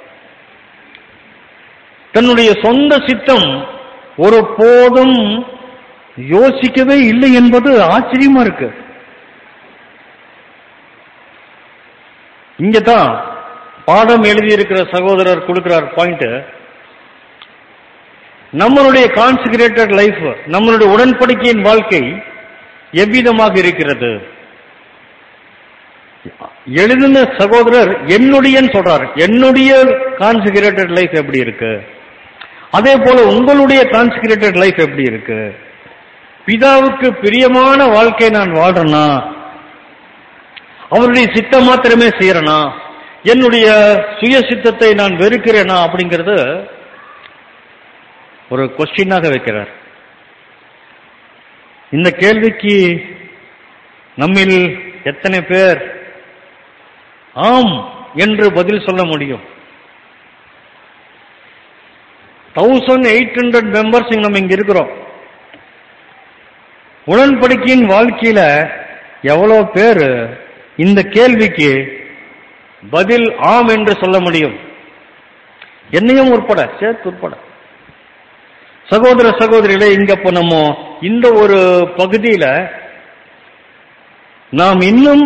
தன்னுடைய சொந்த சித்தம் ஒரு போதும் யோசிக்கவே இல்லை என்பது ஆச்சரியமா இருக்கு இங்கதான் பாடம் எழுதியிருக்கிற சகோதரர் கொடுக்கிறார் பாயிண்ட் நம்மளுடைய கான்சிகரேட்டட் லைஃப் நம்மளுடைய உடன்படிக்கையின் வாழ்க்கை எவ்விதமாக இருக்கிறது எழுதின சகோதரர் என்னுடையன்னு சொல்றாரு என்னுடைய கான்சிகரேட்டட் லைஃப் எப்படி இருக்கு அதே போல உங்களுடைய கான்சிகரேட்டட் லைஃப் எப்படி இருக்கு பிதாவுக்கு பிரியமான வாழ்க்கை நான் வாழ்றேனா அவருடைய சித்தம் மாத்திரமே செய்யறனா என்னுடைய சுய சித்தத்தை நான் வெறுக்கிறேனா அப்படிங்கறது ஒரு கொஸ்டினாக வைக்கிறார் இந்த கேள்விக்கு நம்மில் எத்தனை பேர் ஆம் என்று பதில் சொல்ல முடியும் தௌசண்ட் எயிட் ஹண்ட்ரட் மெம்பர்ஸ் நம்ம இங்க இருக்கிறோம் உடன்படிக்கையின் வாழ்க்கையில எவ்வளவு பேர் இந்த கேள்விக்கு பதில் ஆம் என்று சொல்ல முடியும் என்னையும் உட்பட சேர்த்து உட்பட சகோதர சகோதரிகளே இங்க இப்போ நம்ம இந்த ஒரு பகுதியில நாம் இன்னும்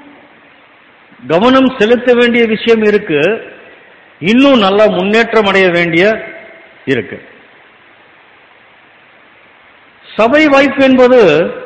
கவனம் செலுத்த வேண்டிய விஷயம் இருக்கு இன்னும் நல்லா முன்னேற்றம் அடைய வேண்டிய இருக்கு சபை வாய்ப்பு என்பது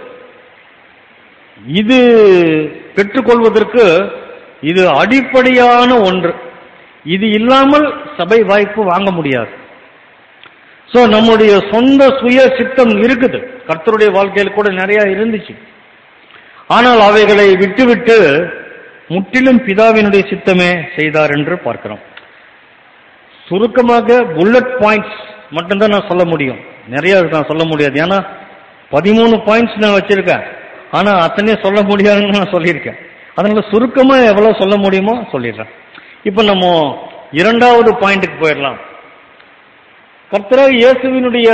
இது பெற்றுக்கொள்வதற்கு இது அடிப்படையான ஒன்று இது இல்லாமல் சபை வாய்ப்பு வாங்க முடியாது சோ நம்முடைய சொந்த சுய சித்தம் இருக்குது கர்த்தருடைய வாழ்க்கையில் கூட நிறைய இருந்துச்சு ஆனால் அவைகளை விட்டுவிட்டு முற்றிலும் பிதாவினுடைய சித்தமே செய்தார் என்று பார்க்கிறோம் சுருக்கமாக புல்லட் பாயிண்ட்ஸ் மட்டும்தான் நான் சொல்ல முடியும் நிறைய நான் சொல்ல முடியாது ஏன்னா பதிமூணு பாயிண்ட்ஸ் நான் வச்சிருக்கேன் ஆனா அத்தனையும் சொல்ல முடியாதுன்னு நான் சொல்லியிருக்கேன் அதனால சுருக்கமா எவ்வளவு சொல்ல முடியுமோ சொல்லிடுறேன் இப்ப நம்ம இரண்டாவது பாயிண்ட்டுக்கு போயிடலாம் கர்த்தராக இயேசுவினுடைய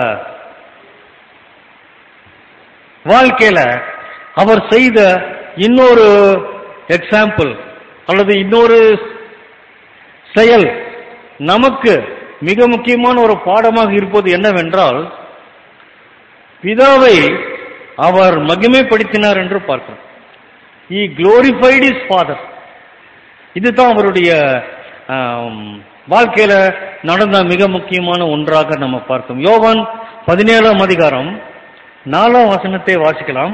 வாழ்க்கையில அவர் செய்த இன்னொரு எக்ஸாம்பிள் அல்லது இன்னொரு செயல் நமக்கு மிக முக்கியமான ஒரு பாடமாக இருப்பது என்னவென்றால் பிதாவை அவர் மகிமைப்படுத்தினார் என்று பார்க்கிறோம் ஈ glorified his father இதுதான் அவருடைய ஆம், வாழ்க்கையில நடந்த மிக முக்கியமான ஒன்றாக நம்ம பார்க்கிறோம் யோவான் பதினேழாம் அதிகாரம் நாலாம் வசனத்தை வாசிக்கலாம்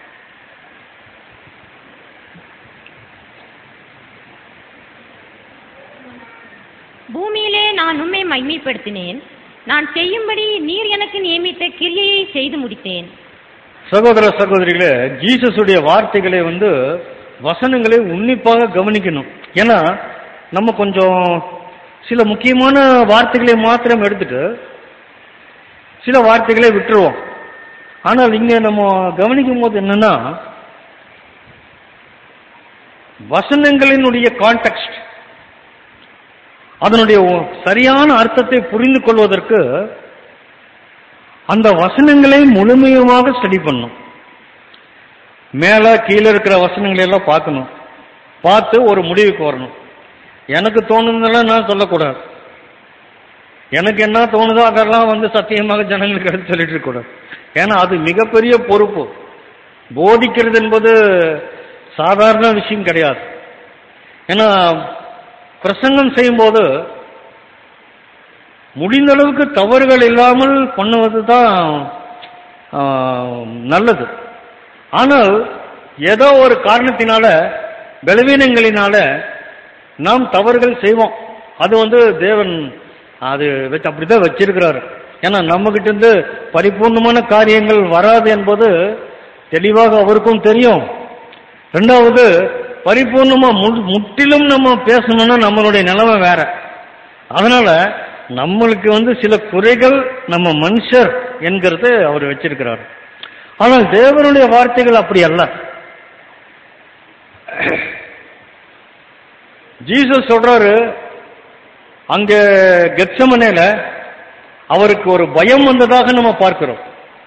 பூமியிலே நான் உம்மை மகிமைப்படுத்தினேன் நான் செய்யும்படி நீர் எனக்கு நியமித்த கிரியையை செய்து முடித்தேன் சகோதர சகோதரிகளே ஜீசஸுடைய வார்த்தைகளை வந்து வசனங்களை உன்னிப்பாக கவனிக்கணும் ஏன்னா நம்ம கொஞ்சம் சில முக்கியமான வார்த்தைகளை மாத்திரம் எடுத்துட்டு சில வார்த்தைகளை விட்டுருவோம் ஆனால் இங்க நம்ம கவனிக்கும் போது என்னன்னா வசனங்களினுடைய கான்டெக்ஸ்ட் அதனுடைய ஒ- சரியான அர்த்தத்தை புரிந்து கொள்வதற்கு அந்த வசனங்களை முழுமையுமாக ஸ்டடி பண்ணும் மேல கீழே இருக்கிற வசனங்களை எல்லாம் பார்க்கணும் பார்த்து ஒரு முடிவுக்கு வரணும் எனக்கு தோணுனதெல்லாம் நான் சொல்லக்கூடாது எனக்கு என்ன தோணுதோ அதெல்லாம் வந்து சத்தியமாக ஜனங்களுக்கு எடுத்து சொல்லிட்டு இருக்க கூடாது ஏன்னா அது மிகப்பெரிய பொறுப்பு போதிக்கிறது என்பது சாதாரண விஷயம் கிடையாது ஏன்னா பிரசங்கம் செய்யும்போது முடிந்த அளவுக்கு தவறுகள் இல்லாமல் பண்ணுவது தான் நல்லது ஆனால் ஏதோ ஒரு காரணத்தினால பலவீனங்களினால நாம் தவறுகள் செய்வோம் அது வந்து தேவன் அது வச்சு அப்படிதான் வச்சிருக்கிறாரு ஏன்னா நம்ம கிட்ட இருந்து பரிபூர்ணமான காரியங்கள் வராது என்பது தெளிவாக அவருக்கும் தெரியும் ரெண்டாவது பரிபூர்ணமா மு- முற்றிலும் நம்ம பேசணும்னா நம்மளுடைய நிலைமை வேற அதனால நம்மளுக்கு வந்து சில குறைகள் நம்ம மனுஷர் என்கிறது அவர் வச்சிருக்கிறார் ஆனால் தேவனுடைய வார்த்தைகள் அப்படி அல்ல ஜீசஸ் சொல்றாரு அங்க கெட்சமனையில அவருக்கு ஒரு பயம் வந்ததாக நம்ம பார்க்கிறோம்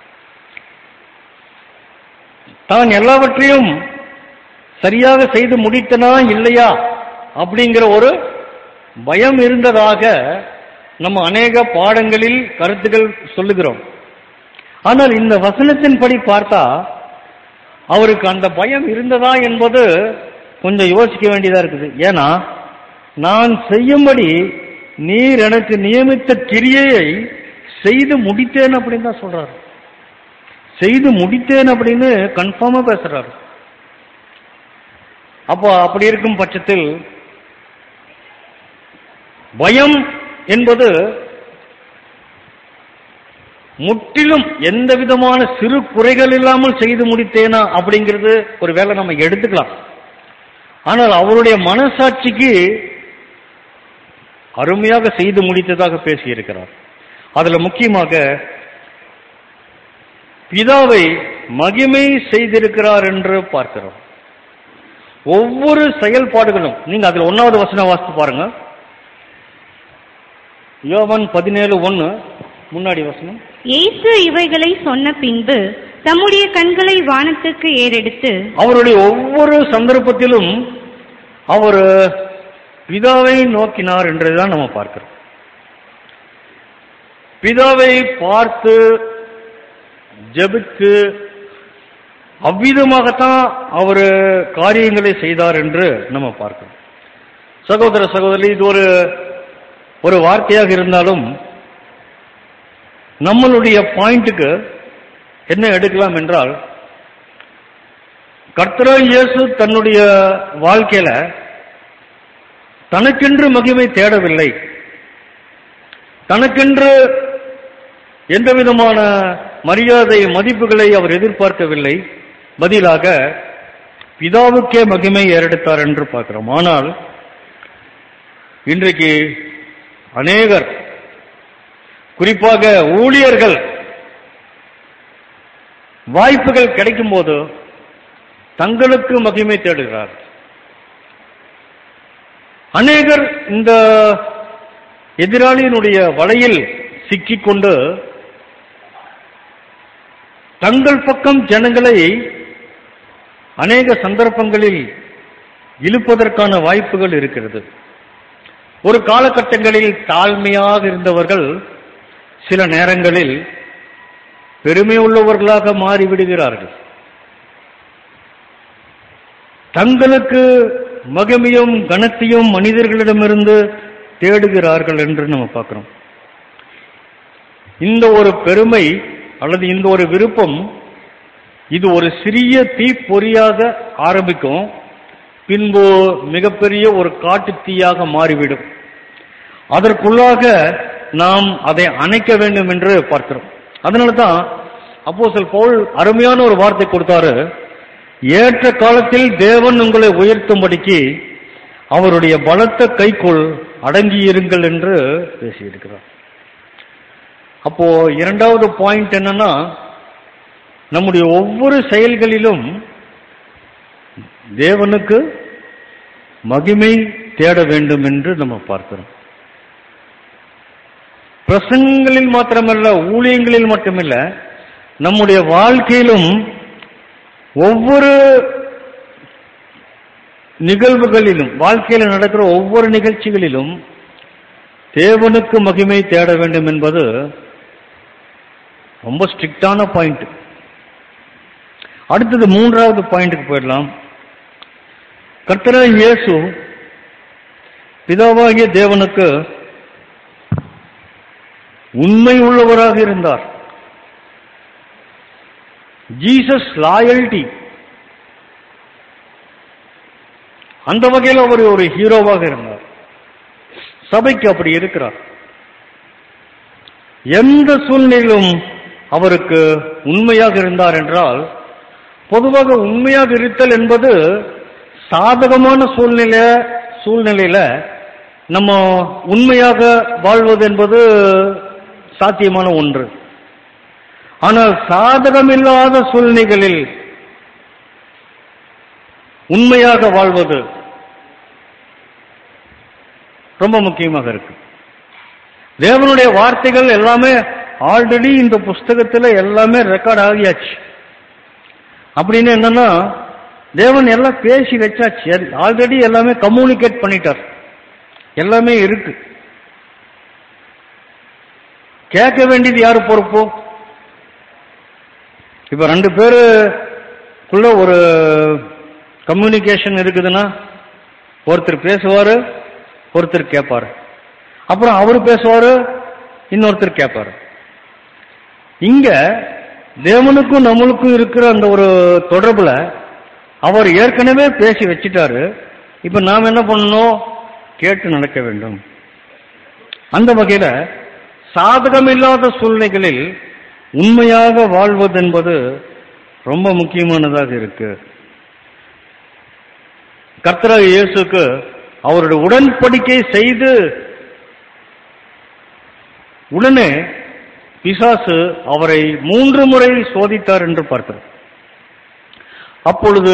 தான் எல்லாவற்றையும் சரியாக செய்து முடித்தனா இல்லையா அப்படிங்கிற ஒரு பயம் இருந்ததாக நம்ம அநேக பாடங்களில் கருத்துக்கள் சொல்லுகிறோம் ஆனால் இந்த வசனத்தின்படி பார்த்தா அவருக்கு அந்த பயம் இருந்ததா என்பது கொஞ்சம் யோசிக்க வேண்டியதா இருக்குது ஏன்னா நான் செய்யும்படி நீர் எனக்கு நியமித்த கிரியையை செய்து முடித்தேன் அப்படின்னு தான் சொல்றாரு செய்து முடித்தேன் அப்படின்னு கன்ஃபார்மா பேசுறாரு அப்போ அப்படி இருக்கும் பட்சத்தில் பயம் என்பது முற்றிலும் எந்த விதமான சிறு குறைகள் இல்லாமல் செய்து முடித்தேனா அப்படிங்கிறது ஒரு வேளை நம்ம எடுத்துக்கலாம் ஆனால் அவருடைய மனசாட்சிக்கு அருமையாக செய்து முடித்ததாக பேசியிருக்கிறார் அதுல முக்கியமாக பிதாவை மகிமை செய்திருக்கிறார் என்று பார்க்கிறோம் ஒவ்வொரு செயல்பாடுகளும் நீங்க அதுல ஒன்னாவது வசனம் வாசித்து பாருங்க யோவான் பதினேழு ஒன்னு முன்னாடி வசனம் இயேசு இவைகளை சொன்ன பின்பு தம்முடைய கண்களை வானத்துக்கு ஏறெடுத்து அவருடைய ஒவ்வொரு சந்தர்ப்பத்திலும் அவர் பிதாவை நோக்கினார் என்றுதான் நம்ம பார்க்கிறோம் பிதாவை பார்த்து ஜெபித்து அவ்விதமாகத்தான் அவர் காரியங்களை செய்தார் என்று நம்ம பார்க்கிறோம் சகோதர சகோதரி இது ஒரு ஒரு வார்த்தையாக இருந்தாலும் நம்மளுடைய பாயிண்ட்டுக்கு என்ன எடுக்கலாம் என்றால் கர்த்தராய் இயேசு தன்னுடைய வாழ்க்கையில தனக்கென்று மகிமை தேடவில்லை தனக்கென்று எந்த விதமான மரியாதை மதிப்புகளை அவர் எதிர்பார்க்கவில்லை பதிலாக பிதாவுக்கே மகிமை ஏறெடுத்தார் என்று பார்க்கிறோம் ஆனால் இன்றைக்கு அநேகர் குறிப்பாக ஊழியர்கள் வாய்ப்புகள் கிடைக்கும் போது தங்களுக்கு மகிமை தேடுகிறார் அநேகர் இந்த எதிராளியினுடைய வலையில் சிக்கிக்கொண்டு தங்கள் பக்கம் ஜனங்களை அநேக சந்தர்ப்பங்களில் இழுப்பதற்கான வாய்ப்புகள் இருக்கிறது ஒரு காலகட்டங்களில் தாழ்மையாக இருந்தவர்கள் சில நேரங்களில் பெருமை உள்ளவர்களாக மாறிவிடுகிறார்கள் தங்களுக்கு மகிமையும் கனத்தையும் மனிதர்களிடமிருந்து தேடுகிறார்கள் என்று நம்ம பார்க்கிறோம் இந்த ஒரு பெருமை அல்லது இந்த ஒரு விருப்பம் இது ஒரு சிறிய தீப்பொறியாக ஆரம்பிக்கும் பின்பு மிகப்பெரிய ஒரு காட்டு தீயாக மாறிவிடும் அதற்குள்ளாக நாம் அதை அணைக்க வேண்டும் என்று பார்க்கிறோம் அதனால தான் அப்போஸ்தலர் பவுல் அருமையான ஒரு வார்த்தை கொடுத்தாரு ஏற்ற காலத்தில் தேவன் உங்களை உயர்த்தும்படிக்கு அவருடைய பலத்த கைக்குள் அடங்கியிருங்கள் என்று பேசியிருக்கிறார் அப்போ இரண்டாவது பாயிண்ட் என்னன்னா நம்முடைய ஒவ்வொரு செயல்களிலும் தேவனுக்கு மகிமை தேட வேண்டும் என்று நம்ம பார்க்கிறோம் பிரசங்கங்களில் மாத்திரமல்ல ஊழியங்களில் மட்டுமில்ல நம்முடைய வாழ்க்கையிலும் ஒவ்வொரு நிகழ்வுகளிலும் வாழ்க்கையில் நடக்கிற ஒவ்வொரு நிகழ்ச்சிகளிலும் தேவனுக்கு மகிமை தேட வேண்டும் என்பது ரொம்ப ஸ்ட்ரிக்டான பாயிண்ட் அடுத்தது மூன்றாவது பாயிண்ட்டுக்கு போயிடலாம் கர்த்தராய் இயேசு பிதாவாகிய தேவனுக்கு உண்மை உள்ளவராக இருந்தார் ஜீசஸ் லாயல்டி அந்த வகையில் அவர் ஒரு ஹீரோவாக இருந்தார் சபைக்கு அப்படி இருக்கிறார் எந்த சூழ்நிலையிலும் அவருக்கு உண்மையாக இருந்தார் என்றால் பொதுவாக உண்மையாக இருத்தல் என்பது சாதகமான சூழ்நிலை சூழ்நிலையில நம்ம உண்மையாக வாழ்வது என்பது சாத்தியமான ஒன்று ஆனால் சாதகமில்லாத சூழ்நிலைகளில் உண்மையாக வாழ்வது ரொம்ப முக்கியமாக இருக்கு தேவனுடைய வார்த்தைகள் எல்லாமே ஆல்ரெடி இந்த புஸ்தகத்துல எல்லாமே ரெக்கார்ட் ஆகியாச்சு அப்படின்னு என்னன்னா தேவன் எல்லாம் பேசி வச்சாச்சு ஆல்ரெடி எல்லாமே கம்யூனிகேட் பண்ணிட்டார் எல்லாமே இருக்கு கேட்க வேண்டியது யாரு பொறுப்போ இப்ப ரெண்டு பேருக்குள்ள ஒரு கம்யூனிகேஷன் இருக்குதுன்னா ஒருத்தர் பேசுவாரு ஒருத்தர் கேட்பாரு அப்புறம் அவரு பேசுவாரு இன்னொருத்தர் கேட்பாரு இங்க தேவனுக்கும் நம்மளுக்கும் இருக்கிற அந்த ஒரு தொடர்புல அவர் ஏற்கனவே பேசி வச்சிட்டாரு இப்ப நாம் என்ன பண்ணணும் கேட்டு நடக்க வேண்டும் அந்த வகையில சாதகமில்லாத சூழ்நிலைகளில் உண்மையாக வாழ்வதென்பது ரொம்ப முக்கியமானதாக இருக்கு கர்த்தராக இயேசுக்கு அவருடைய உடன்படிக்கை செய்து உடனே பிசாசு அவரை மூன்று முறை சோதித்தார் என்று பார்க்கிறோம் அப்பொழுது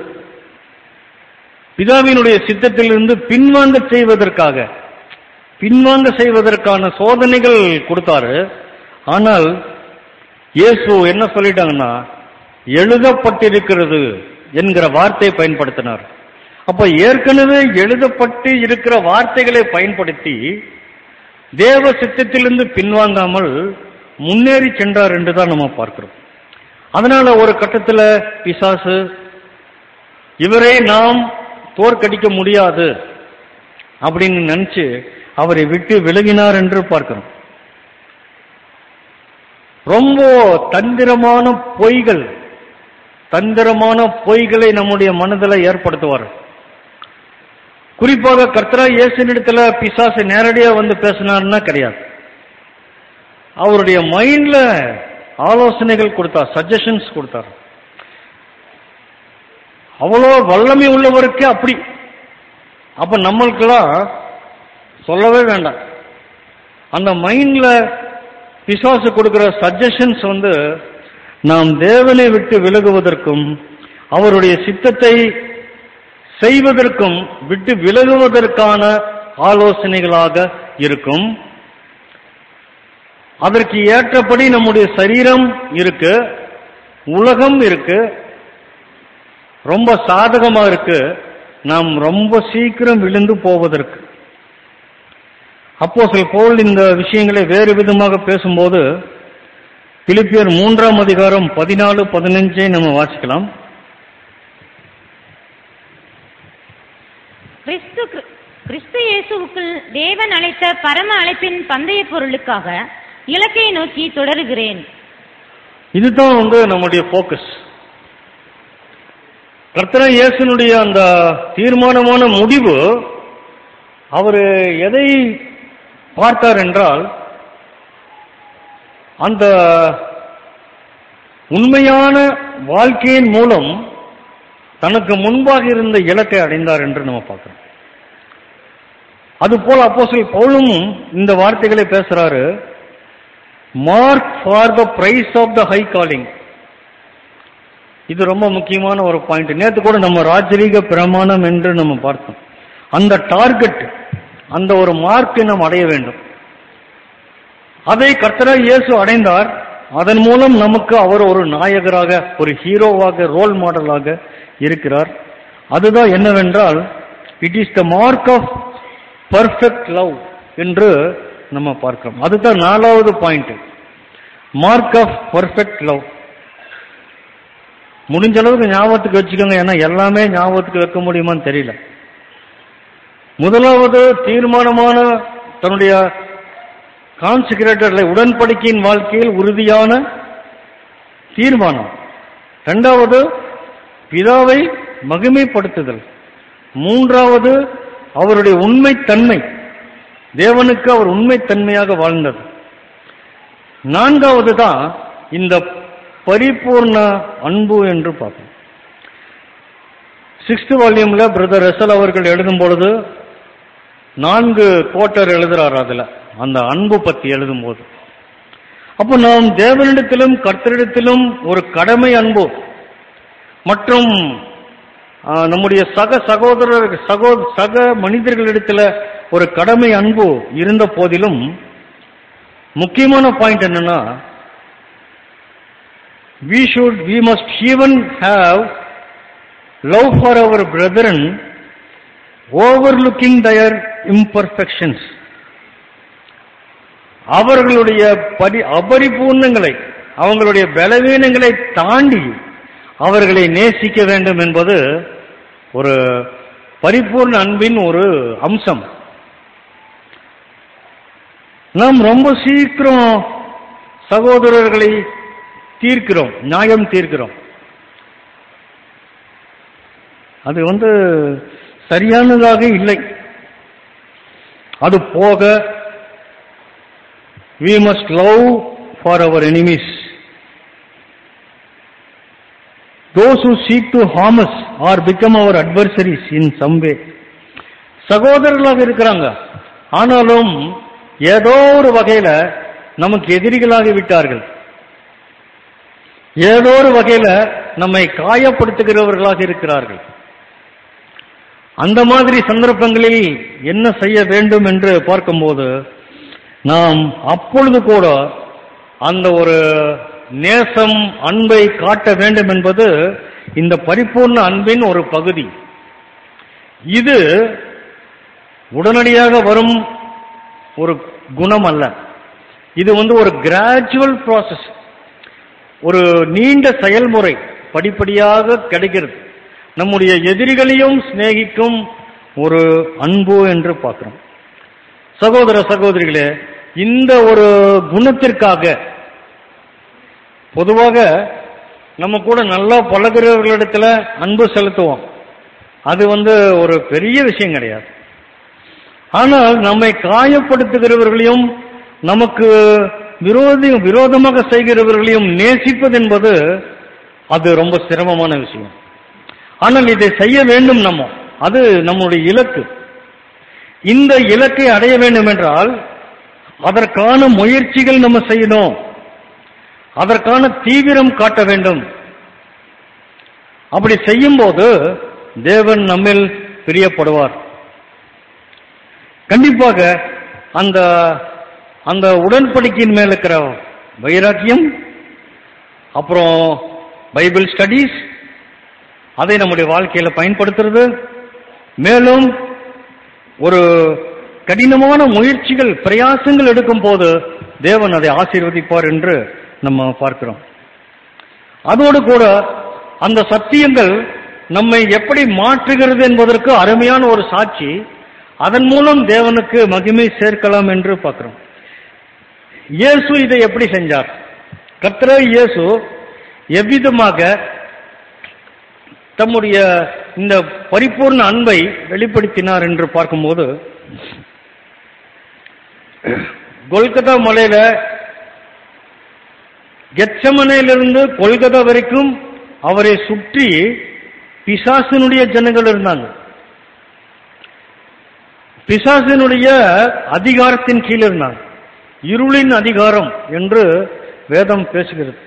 பிதாவினுடைய சித்தத்திலிருந்து பின்வாங்க செய்வதற்காக பின்வாங்க செய்வதற்கான சோதனைகள் கொடுத்தாரு ஆனால் இயேசு என்ன சொல்லிட்டாங்கன்னா எழுதப்பட்டிருக்கிறது என்கிற வார்த்தையை பயன்படுத்தினார் அப்ப ஏற்கனவே எழுதப்பட்டு இருக்கிற வார்த்தைகளை பயன்படுத்தி தேவ சித்தத்திலிருந்து பின்வாங்காமல் முன்னேறி சென்றார் என்றுதான் நம்ம பார்க்கிறோம் அதனால ஒரு கட்டத்துல பிசாசு இவரை நாம் தோற்கடிக்க முடியாது அப்படின்னு நினைச்சு அவரை விட்டு விலகினார் என்று பார்க்கிறோம் ரொம்ப தந்திரமான பொய்கள் தந்திரமான பொய்களை நம்முடைய மனதில் ஏற்படுத்துவார் குறிப்பாக கர்த்தரா இயேசுனிடத்துல பிசாசு நேரடியா வந்து பேசினார்னா கிடையாது அவருடைய மைண்ட்ல ஆலோசனைகள் கொடுத்தார் சஜஷன்ஸ் கொடுத்தார் அவ்வளோ வல்லமை உள்ளவருக்கு அப்படி அப்ப நம்மளுக்கெல்லாம் சொல்லவே வேண்டாம் அந்த மைண்ட்ல பிசாசு கொடுக்கிற சஜஷன்ஸ் வந்து நாம் தேவனை விட்டு விலகுவதற்கும் அவருடைய சித்தத்தை செய்வதற்கும் விட்டு விலகுவதற்கான ஆலோசனைகளாக இருக்கும் அதற்கு ஏற்றபடி நம்முடைய சரீரம் இருக்கு உலகம் இருக்கு ரொம்ப சாதகமா இருக்கு நாம் ரொம்ப சீக்கிரம் விழுந்து போவதற்கு அப்போ சில போல் இந்த விஷயங்களை வேறு விதமாக பேசும்போது பிலிப்பியர் மூன்றாம் அதிகாரம் பதினாலு பதினஞ்சை நம்ம வாசிக்கலாம் கிறிஸ்து கிறிஸ்து இயேசுவுக்குள் தேவன் அழைத்த பரம அழைப்பின் பந்தய பொருளுக்காக இலக்கை நோக்கி தொடருகிறேன் இதுதான் வந்து நம்முடைய போக்கஸ் கர்த்தர இயேசுனுடைய அந்த தீர்மானமான முடிவு அவர் எதை பார்த்தார் என்றால் அந்த உண்மையான வாழ்க்கையின் மூலம் தனக்கு முன்பாக இருந்த இலக்கை அடைந்தார் என்று நம்ம பார்க்கிறோம் அதுபோல் அப்போஸ்தலன் பவுலும் இந்த வார்த்தைகளை பேசுறாரு mark for the prize of the high calling இது ரொம்ப முக்கியமான ஒரு பாயிண்ட் நேத்து கூட நம்ம ராஜரீக பிரமாணம் என்று நம்ம பார்த்தோம் அந்த டார்கெட் அந்த ஒரு மார்க்கை நாம் அடைய வேண்டும் அதை கர்த்தரா இயேசு அடைந்தார் அதன் மூலம் நமக்கு அவர் ஒரு நாயகராக ஒரு ஹீரோவாக ரோல் மாடலாக இருக்கிறார் அதுதான் என்னவென்றால் it is the mark of perfect love என்று நம்ம பார்க்கிறோம் அதுதான் நாலாவது point mark of perfect love முடிஞ்ச அளவுக்கு ஞாபகத்துக்கு வச்சுக்கோங்க ஏன்னா எல்லாமே ஞாபகத்துக்கு வைக்க முடியுமான்னு தெரியல முதலாவது தீர்மானமான தன்னுடைய கான்சிகரேட்டர்களை உடன்படிக்கையின் வாழ்க்கையில் உறுதியான தீர்மானம் இரண்டாவது பிதாவை மகிமைப்படுத்துதல் மூன்றாவது அவருடைய உண்மைத்தன்மை தேவனுக்கு அவர் உண்மைத்தன்மையாக வாழ்ந்தது நான்காவது தான் இந்த பரிபூர்ண அன்பு என்று பார்ப்போம் சிக்ஸ்த் வால்யூம்ல பிரதர் ரசல் அவர்கள் எழுதும் பொழுது நான்கு கோட்டர் எழுதுறார் அதுல அந்த அன்பு பத்தி எழுதும் போது அப்போ நாம் தேவனிடத்திலும் கர்த்தரிடத்திலும் ஒரு கடமை அன்பு மற்றும் ஆ, நம்முடைய சக சகோதரர் சகோ சக மனிதர்களிடத்துல ஒரு கடமை அன்பு இருந்த போதிலும் முக்கியமான பாயிண்ட் என்னன்னா we should we must even have love for our brethren overlooking their imperfections அவர்களுடைய பரி அபரிபூர்ணங்களை அவங்களுடைய பலவீனங்களை தாண்டி அவர்களை நேசிக்க வேண்டும் என்பது ஒரு பரிபூர்ண அன்பின் ஒரு அம்சம் நாம் ரொம்ப சீக்கிரம் சகோதரர்களை தீர்க்கிறோம் நியாயம் தீர்க்கிறோம் அது வந்து சரியானதாக இல்லை அது போக we must love for our enemies those who seek to harm us or become our adversaries in some way சகோதரர்களாக இருக்கிறாங்க ஆனாலும் ஏதோ ஒரு வகையில நமக்கு எதிரிகளாகி விட்டார்கள் ஏதோ ஒரு வகையில நம்மை காயப்படுத்துகிறவர்களாக இருக்கிறார்கள் அந்த மாதிரி சந்தர்ப்பங்களில் என்ன செய்ய வேண்டும் என்று பார்க்கும்போது நாம் அப்பொழுது கூட அந்த ஒரு நேசம் அன்பை காட்ட வேண்டும் என்பது இந்த பரிபூர்ண அன்பின் ஒரு பகுதி இது உடனடியாக வரும் ஒரு குணம் அல்ல இது வந்து ஒரு கிராஜுவல் ப்ராசஸ் ஒரு நீண்ட செயல்முறை படிப்படியாக கிடைக்கிறது நம்முடைய எதிரிகளையும் சிநேகிக்கும் ஒரு அன்பு என்று பார்க்கிறோம் சகோதர சகோதரிகளே இந்த ஒரு குணத்திற்காக பொதுவாக நம்ம கூட நல்லா பழகுறவர்களிடத்துல அன்பு செலுத்துவோம் அது வந்து ஒரு பெரிய விஷயம் கிடையாது ஆனால் நம்மை காயப்படுத்துகிறவர்களையும் நமக்கு விரோதி விரோதமாக செய்கிறவர்களையும் நேசிப்பது என்பது அது ரொம்ப சிரமமான விஷயம் ஆனால் இதை செய்ய வேண்டும் நம்ம அது நம்முடைய இலக்கு இந்த இலக்கை அடைய வேண்டும் என்றால் அதற்கான முயற்சிகள் நம்ம செய்யணும் அதற்கான தீவிரம் காட்ட வேண்டும் அப்படி செய்யும்போது தேவன் நம்மில் பிரியப்படுவார் கண்டிப்பாக அந்த அந்த உடன்படிக்கையின் மேல் இருக்கிற வைராக்கியம் அப்புறம் பைபிள் ஸ்டடீஸ் அதை நம்முடைய வாழ்க்கையில பயன்படுத்துறது மேலும் ஒரு கடினமான முயற்சிகள் பிரயாசங்கள் எடுக்கும் போது தேவன் அதை ஆசீர்வதிப்பார் என்று நம்ம பார்க்கிறோம் அதோடு கூட அந்த சத்தியங்கள் நம்மை எப்படி மாற்றுகிறது என்பதற்கு அருமையான ஒரு சாட்சி அதன் மூலம் தேவனுக்கு மகிமை சேர்க்கலாம் என்று பார்க்கிறோம் இயேசு இதை எப்படி செஞ்சார் கர்த்தரே இயேசு எவ்விதமாக தம்முடைய இந்த பரிபூர்ண அன்பை வெளிப்படுத்தினார் என்று பார்க்கும்போது கொல்கத்தா மலையில கெச்சமனையிலிருந்து கொல்கத்தா வரைக்கும் அவரை சுற்றி பிசாசினுடைய ஜனங்கள் இருந்தாங்க பிசாசினுடைய அதிகாரத்தின் கீழ் இருந்தாங்க இருளின் அதிகாரம் என்று வேதம் பேசுகிறது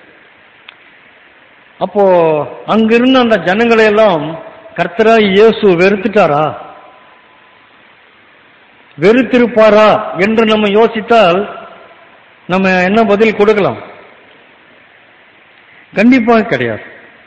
அப்போ அங்கிருந்த அந்த ஜனங்களை எல்லாம் கர்த்தரா இயேசு வெறுத்துட்டாரா வெறுத்திருப்பாரா என்று நம்ம யோசித்தால் நம்ம என்ன பதில் கொடுக்கலாம் கண்டிப்பாக கிடையாது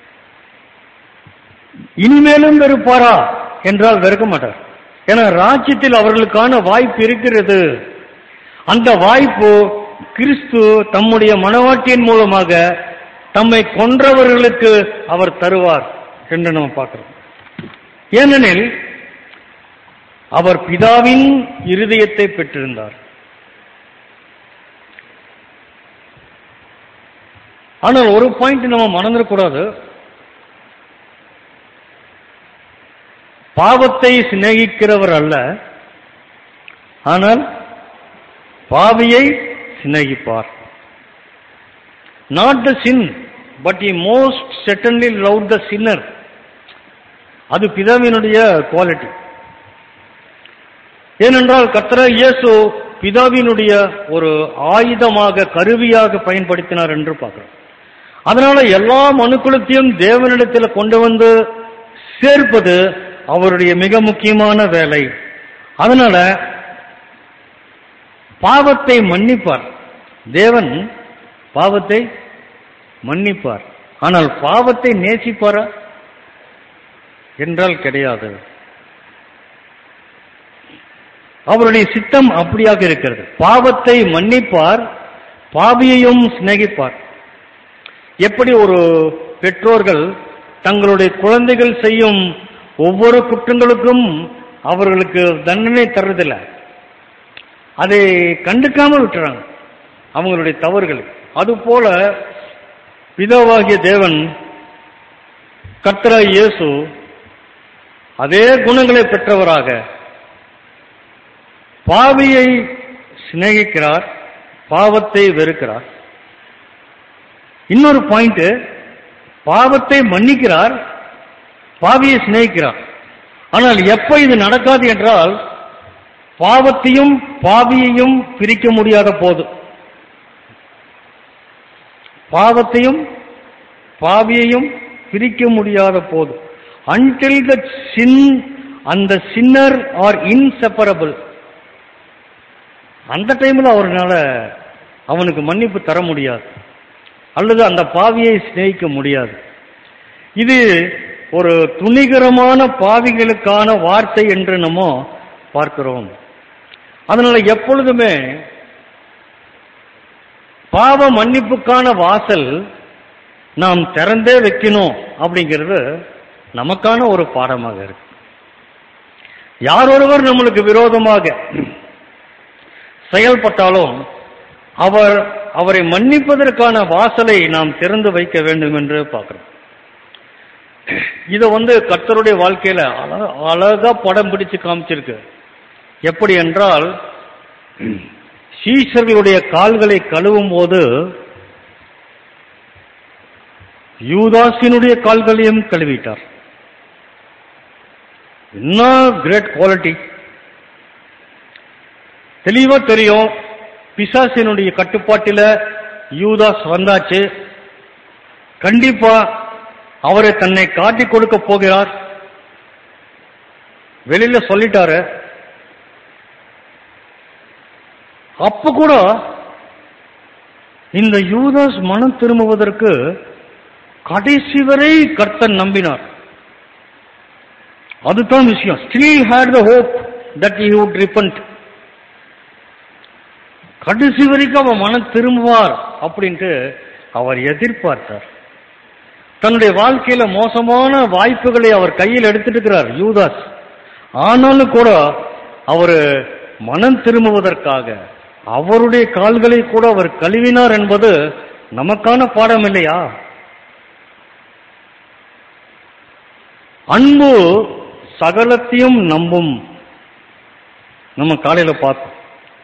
இனிமேலும் வெறுப்பாரா என்றால் வெறுக்க மாட்டார் ஏன்னா ராஜ்யத்தில் அவர்களுக்கான வாய்ப்பு இருக்கிறது அந்த வாய்ப்பு கிறிஸ்து தம்முடைய மனவாட்டியின் மூலமாக தம்மை கொன்றவர்களுக்கு அவர் தருவார் என்று நம்ம பார்க்கிறோம் ஏனெனில் அவர் பிதாவின் இருதயத்தை பெற்றிருந்தார் ஆனால் ஒரு பாயிண்ட் நம்ம மறந்துடக்கூடாது பாவத்தை சிநேகிக்கிறவர் அல்ல ஆனால் பாவியை சிநேகிப்பார் not the sin but he most certainly love the sinner அது பிதாவினுடைய குவாலிட்டி ஏனென்றால் கர்த்தர இயேசு பிதாவினுடைய ஒரு ஆயுதமாக கருவியாக பயன்படுத்தினார் என்று பார்க்கிறோம் அதனால எல்லா மனுக்குலத்தையும் தேவனிடத்தில் கொண்டு வந்து சேர்ப்பது அவருடைய மிக முக்கியமான வேலை அதனால பாவத்தை மன்னிப்பார் தேவன் பாவத்தை மன்னிப்பார் ஆனால் பாவத்தை நேசிப்பாரா என்றால் கிடையாது அவருடைய சித்தம் அப்படியாக இருக்கிறது பாவத்தை மன்னிப்பார் பாவியையும் சிநேகிப்பார் எப்படி ஒரு பெற்றோர்கள் தங்களுடைய குழந்தைகள் செய்யும் ஒவ்வொரு குற்றங்களுக்கும் அவர்களுக்கு தண்டனை தர்றதில்ல அதை கண்டுக்காமல் விட்டுறாங்க அவங்களுடைய தவறுகள் அதுபோல பிதாவாகிய தேவன் கர்த்தரா இயேசு அதே குணங்களை பெற்றவராக பாவியை சிநேகிக்கிறார் பாவத்தை வெறுக்கிறார் இன்னொரு பாயிண்ட் பாவத்தை மன்னிக்கிறார் பாவியை சிநேகிக்கிறார் ஆனால் எப்ப இது நடக்காது என்றால் பாவத்தையும் பாவியையும் பிரிக்க முடியாத போது பாவத்தையும் பாவியையும் பிரிக்க முடியாத போது அன்டில் த சின் அந்த சின்னர் ஆர் இன்செப்பரபிள் அந்த டைம்ல அவர்னால அவனுக்கு மன்னிப்பு தர முடியாது அல்லது அந்த பாவியை சிநேகிக்க முடியாது இது ஒரு துணிகரமான பாவிகளுக்கான வார்த்தை என்று நம்ம பார்க்கிறோம் அதனால எப்பொழுதுமே பாவ மன்னிப்புக்கான வாசல் நாம் திறந்தே வைக்கணும் அப்படிங்கிறது நமக்கான ஒரு பாடமாக இருக்கு யார் ஒருவர் நம்மளுக்கு விரோதமாக செயல்பட்டாலும் அவர் அவரை மன்னிப்பதற்கான வாசலை நாம் திறந்து வைக்க வேண்டும் என்று பார்க்கிறோம் இத வந்து கர்த்தருடைய வாழ்க்கையில அழ- அழகா படம் பிடிச்சு காமிச்சிருக்கு எப்படி என்றால் சீஷர்களுடைய கால்களை கழுவும் போது யூதாசினுடைய கால்களையும் கழுவிட்டார் என்ன கிரேட் குவாலிட்டி தெளிவா தெரியும் பிசாசினுடைய கட்டுப்பாட்டில யூதாஸ் வந்தாச்சு கண்டிப்பா அவரை தன்னை காட்டிக் கொடுக்க போகிறார் வெளியில சொல்லிட்டாரு அப்ப கூட இந்த யூதாஸ் மனம் திரும்புவதற்கு கடைசி வரை கர்த்தன் நம்பினார் அதுதான் விஷயம் still had the hope that he would repent கடைசி வரைக்கும் அவன் மனம் திரும்புவார் அப்படின்ட்டு அவர் எதிர்பார்த்தார் தன்னுடைய வாழ்க்கையில மோசமான வாய்ப்புகளை அவர் கையில் எடுத்துட்டு இருக்கிறார் யூதாஸ் ஆனாலும் கூட அவர் மனம் திரும்புவதற்காக அவருடைய கால்களை கூட அவர் கழுவினார் என்பது நமக்கான பாடம் இல்லையா அன்பு சகலத்தையும் நம்பும் நம்ம காலையில பார்த்தோம்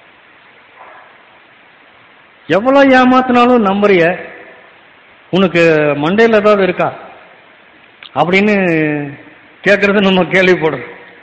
எவ்வளவு ஏமாத்தினாலும் நம்புறிய உனக்கு மண்டையில் ஏதாவது இருக்கா அப்படின்னு கேட்கறது நம்ம கேள்விப்படும்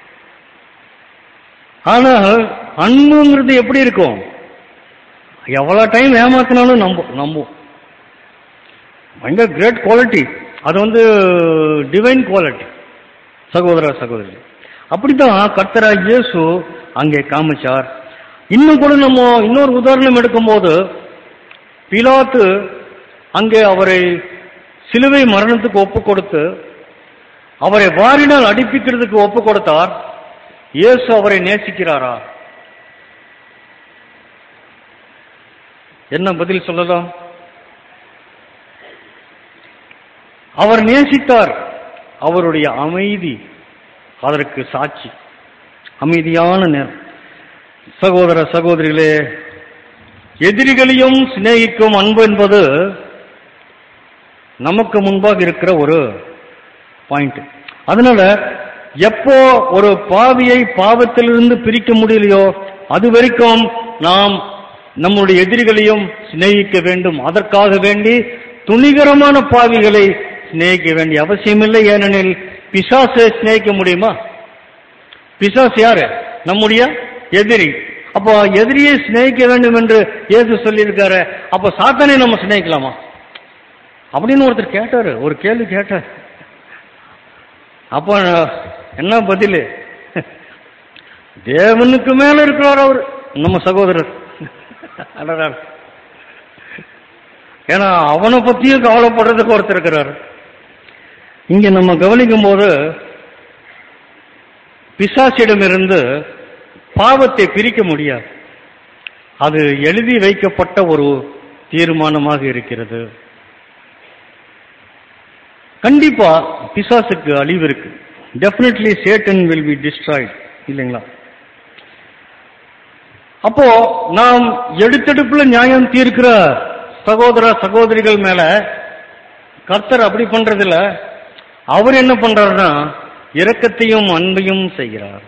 ஆனால் அன்புங்கிறது எப்படி இருக்கும் எவ்வளவு டைம் ஏமாத்தினாலும் நம்பும் நம்பும் பயங்கர கிரேட் குவாலிட்டி அது வந்து டிவைன் குவாலிட்டி சகோதர சகோதரி அப்படித்தான் கர்த்தரா இயேசு அங்கே காமிச்சார் இன்னும் கூட நம்ம இன்னொரு உதாரணம் எடுக்கும்போது பிலாத்து அங்கே அவரை சிலுவை மரணத்துக்கு ஒப்பு கொடுத்து அவரை வாரினால் அடிப்பிக்கிறதுக்கு ஒப்பு கொடுத்தார் இயேசு அவரை நேசிக்கிறாரா என்ன பதில் சொல்லலாம் அவர் நேசித்தார் அவருடைய அமைதி அதற்கு சாட்சி அமைதியான நேரம் சகோதர சகோதரிகளே எதிரிகளையும் சிநேகிக்கும் அன்பு என்பது நமக்கு முன்பாக இருக்கிற ஒரு பாயிண்ட் அதனால எப்போ ஒரு பாவியை பாவத்திலிருந்து பிரிக்க முடியலையோ அது வரைக்கும் நாம் நம்முடைய எதிரிகளையும் சிநேகிக்க வேண்டும் அதற்காக வேண்டி துணிகரமான பாவிகளை சிநேகிக்க வேண்டிய அவசியமில்லை ஏனெனில் பிசாசை சிநேகிக்க முடியுமா பிசாஸ் யாரு நம்முடைய எதிரி அப்போ எதிரியை சிநேகிக்க வேண்டும் என்று இயேசு சொல்லியிருக்காரு அப்போ சாத்தானை நம்ம சிநேகிக்கலாமா அப்படின்னு ஒருத்தர் கேட்டாரு ஒரு கேள்வி கேட்டார் அப்போ என்ன பதில் தேவனுக்கு மேல இருக்கிறார் அவர் நம்ம சகோதரர் அடடா. ஏன்னா அவனை பத்தியும் கவலைப்படுறதுக்கு ஒருத்தர் இருக்கிறார் இங்க நம்ம கவனிக்கும் போது பிசாசிடமிருந்து பாவத்தை பிரிக்க முடியாது அது எழுதி வைக்கப்பட்ட ஒரு தீர்மானமாக இருக்கிறது கண்டிப்பா பிசாசுக்கு அழிவு இருக்கு definitely Satan will be destroyed இல்லைங்களா அப்போ நாம் எடுத்தெடுப்புல நியாயம் தீர்க்கிற சகோதர சகோதரிகள் மேல கர்த்தர் அப்படி பண்றதில்ல அவர் என்ன பண்றாருன்னா இரக்கத்தையும் அன்பையும் செய்கிறார்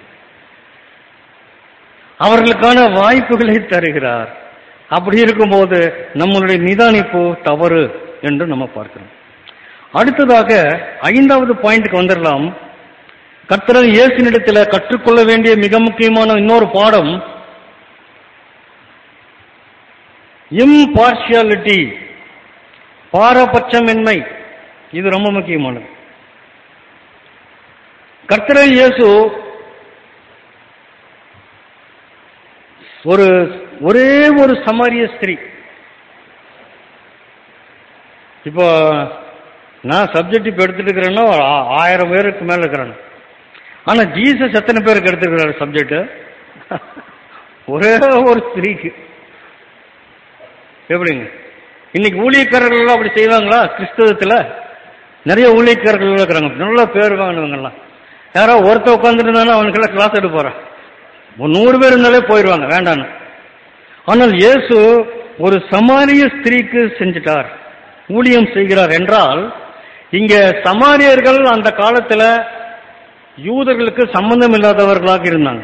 அவர்களுக்கான வாய்ப்புகளை தருகிறார் அப்படி இருக்கும்போது நம்மளுடைய நிதானிப்பு தவறு என்று நம்ம பார்க்கிறோம் அடுத்ததாக ஐந்தாவது பாயிண்ட்க்கு வந்துடலாம் கர்த்தர் இயேசுனிடத்தில் கற்றுக்கொள்ள வேண்டிய மிக முக்கியமான இன்னொரு பாடம் இம்பார்ஷியாலிட்டி பாரபட்சமின்மை இது ரொம்ப முக்கியமானது கர்த்தரை இயேசு ஒரு ஒரே ஒரு சமாரிய ஸ்திரீ இப்போ நான் சப்ஜெக்ட் இப்போ எடுத்துட்டு இருக்கிறேன்னா ஒரு ஆ- ஆயிரம் பேருக்கு மேல இருக்கிறேன் ஆனா ஜீசஸ் எத்தனை பேருக்கு எடுத்துக்கிறாரு சப்ஜெக்ட் ஒரே ஒரு ஸ்திரீக்கு எப்படிங்க இன்னைக்கு ஊழியக்காரர்கள் எல்லாம் அப்படி செய்வாங்களா கிறிஸ்தவத்துல நிறைய ஊழியக்காரர்கள் இருக்கிறாங்க நல்ல பேர் வாங்கினவங்கலாம் யாரோ ஒருத்த உட்காந்துருந்தானே அவனுக்கெல்லாம் கிளாஸ் எடுக்க போறான் ஒரு நூறு பேர் இருந்தாலே போயிடுவாங்க வேண்டான்னு ஆனால் இயேசு ஒரு சமாரிய ஸ்திரீக்கு செஞ்சிட்டார் ஊழியம் செய்கிறார் என்றால் இங்க சமாரியர்கள் அந்த காலத்துல யூதர்களுக்கு சம்பந்தம் இல்லாதவர்களாக இருந்தாங்க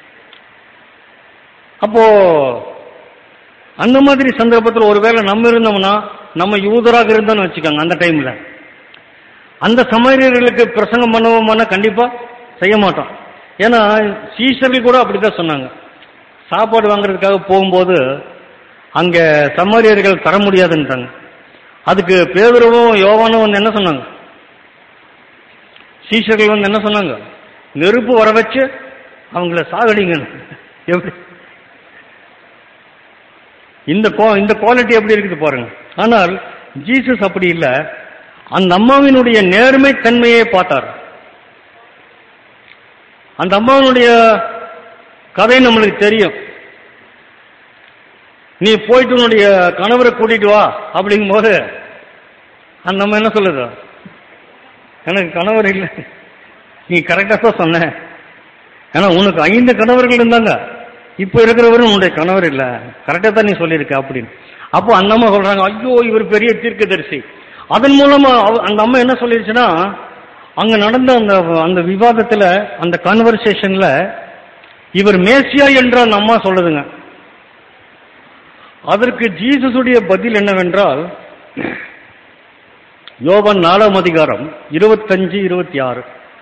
அப்போ அந்த மாதிரி சந்தர்ப்பத்தில் ஒருவேளை நம்ம இருந்தோம்னா நம்ம யூதராக இருந்தோம்னு வச்சுக்கோங்க அந்த டைம்ல அந்த சமாரியர்களுக்கு பிரசங்கம் பண்ணுவோம்னா கண்டிப்பா செய்ய மாட்டோம் ஏன்னா சீஷர்கள் கூட அப்படிதான் சொன்னாங்க சாப்பாடு வாங்குறதுக்காக போகும்போது அங்க சமாரியர்கள் தர முடியாதுன்றாங்க அதுக்கு பேதுருவும் யோவானும் வந்து என்ன சொன்னாங்க சீஷர்கள் வந்து என்ன சொன்னாங்க நெருப்பு வர வச்சு அவங்கள சாகடிங்க எப்படி இந்த கோ- இந்த குவாலிட்டி எப்படி இருக்குது பாருங்க ஆனால் ஜீசஸ் அப்படி இல்லை அந்த அம்மாவினுடைய நேர்மை தன்மையை பார்த்தார் அந்த அம்மாவினுடைய கதை நம்மளுக்கு தெரியும் நீ போயிட்டு உன்னுடைய கணவரை கூட்டிட்டு வா அப்படிங்கும்போது அந்த அம்மா என்ன சொல்லுது எனக்கு கணவர் இல்லை நீ கரெக்டாக தான் சொன்ன ஏன்னா உனக்கு ஐந்து கணவர்கள் இருந்தாங்க இப்போ இருக்கிறவரும் உன்னுடைய கணவர் இல்லை கரெக்டாக தான் நீ சொல்லியிருக்க அப்படின்னு அப்போ அந்த அம்மா சொல்றாங்க ஐயோ இவர் பெரிய தீர்க்கதரிசி அதன் மூலமா அவ- அந்த அம்மா என்ன சொல்லிருச்சுன்னா அங்க நடந்த அந்த அந்த விவாதத்துல அந்த கான்வர்சேஷன்ல இவர் மேசியா என்று அந்த அம்மா சொல்லுதுங்க அதற்கு ஜீசஸுடைய பதில் என்னவென்றால் யோவான் நாலாம் அதிகாரம் இருபத்தஞ்சு இருபத்தி ஆறு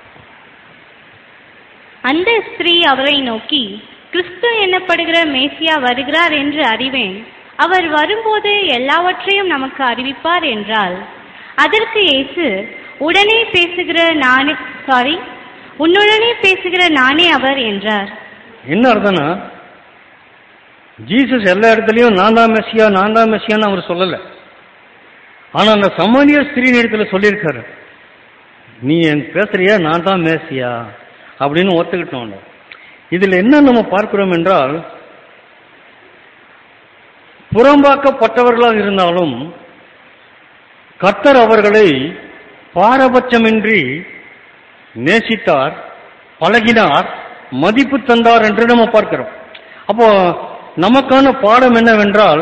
அந்த ஸ்திரீ அவரை நோக்கி கிறிஸ்து என்னப்படுகிற மேசியா வருகிறார் என்று அறிவேன் அவர் வரும்போது எல்லாவற்றையும் நமக்கு அறிவிப்பார் என்றாள் அதற்கு இயேசு உடனே பேசுகிற நானே சாரி உன்னுடனே பேசுகிற நானே அவர் என்றார் என்ன அர்த்தம்னா ஜீசஸ் எல்லா இடத்துலயும் நான் தான் மெஸ்ஸியா நான் தான் மெஸ்ஸியான்னு அவர் சொல்லல ஆனா அந்த சமானிய ஸ்திரீ இடத்துல சொல்லியிருக்காரு நீ என் பேசுறியா நான் தான் மேசியா அப்படின்னு ஒத்துக்கிட்டோம் இதுல என்ன நம்ம பார்க்கிறோம் என்றால் புறம்பாக்கப்பட்டவர்களாக இருந்தாலும் கர்த்தர் அவர்களை பாரபட்சமின்றி நேசித்தார் பழகினார் மதிப்பு தந்தார் என்று நம்ம பார்க்கிறோம் அப்போ நமக்கான பாடம் என்னவென்றால்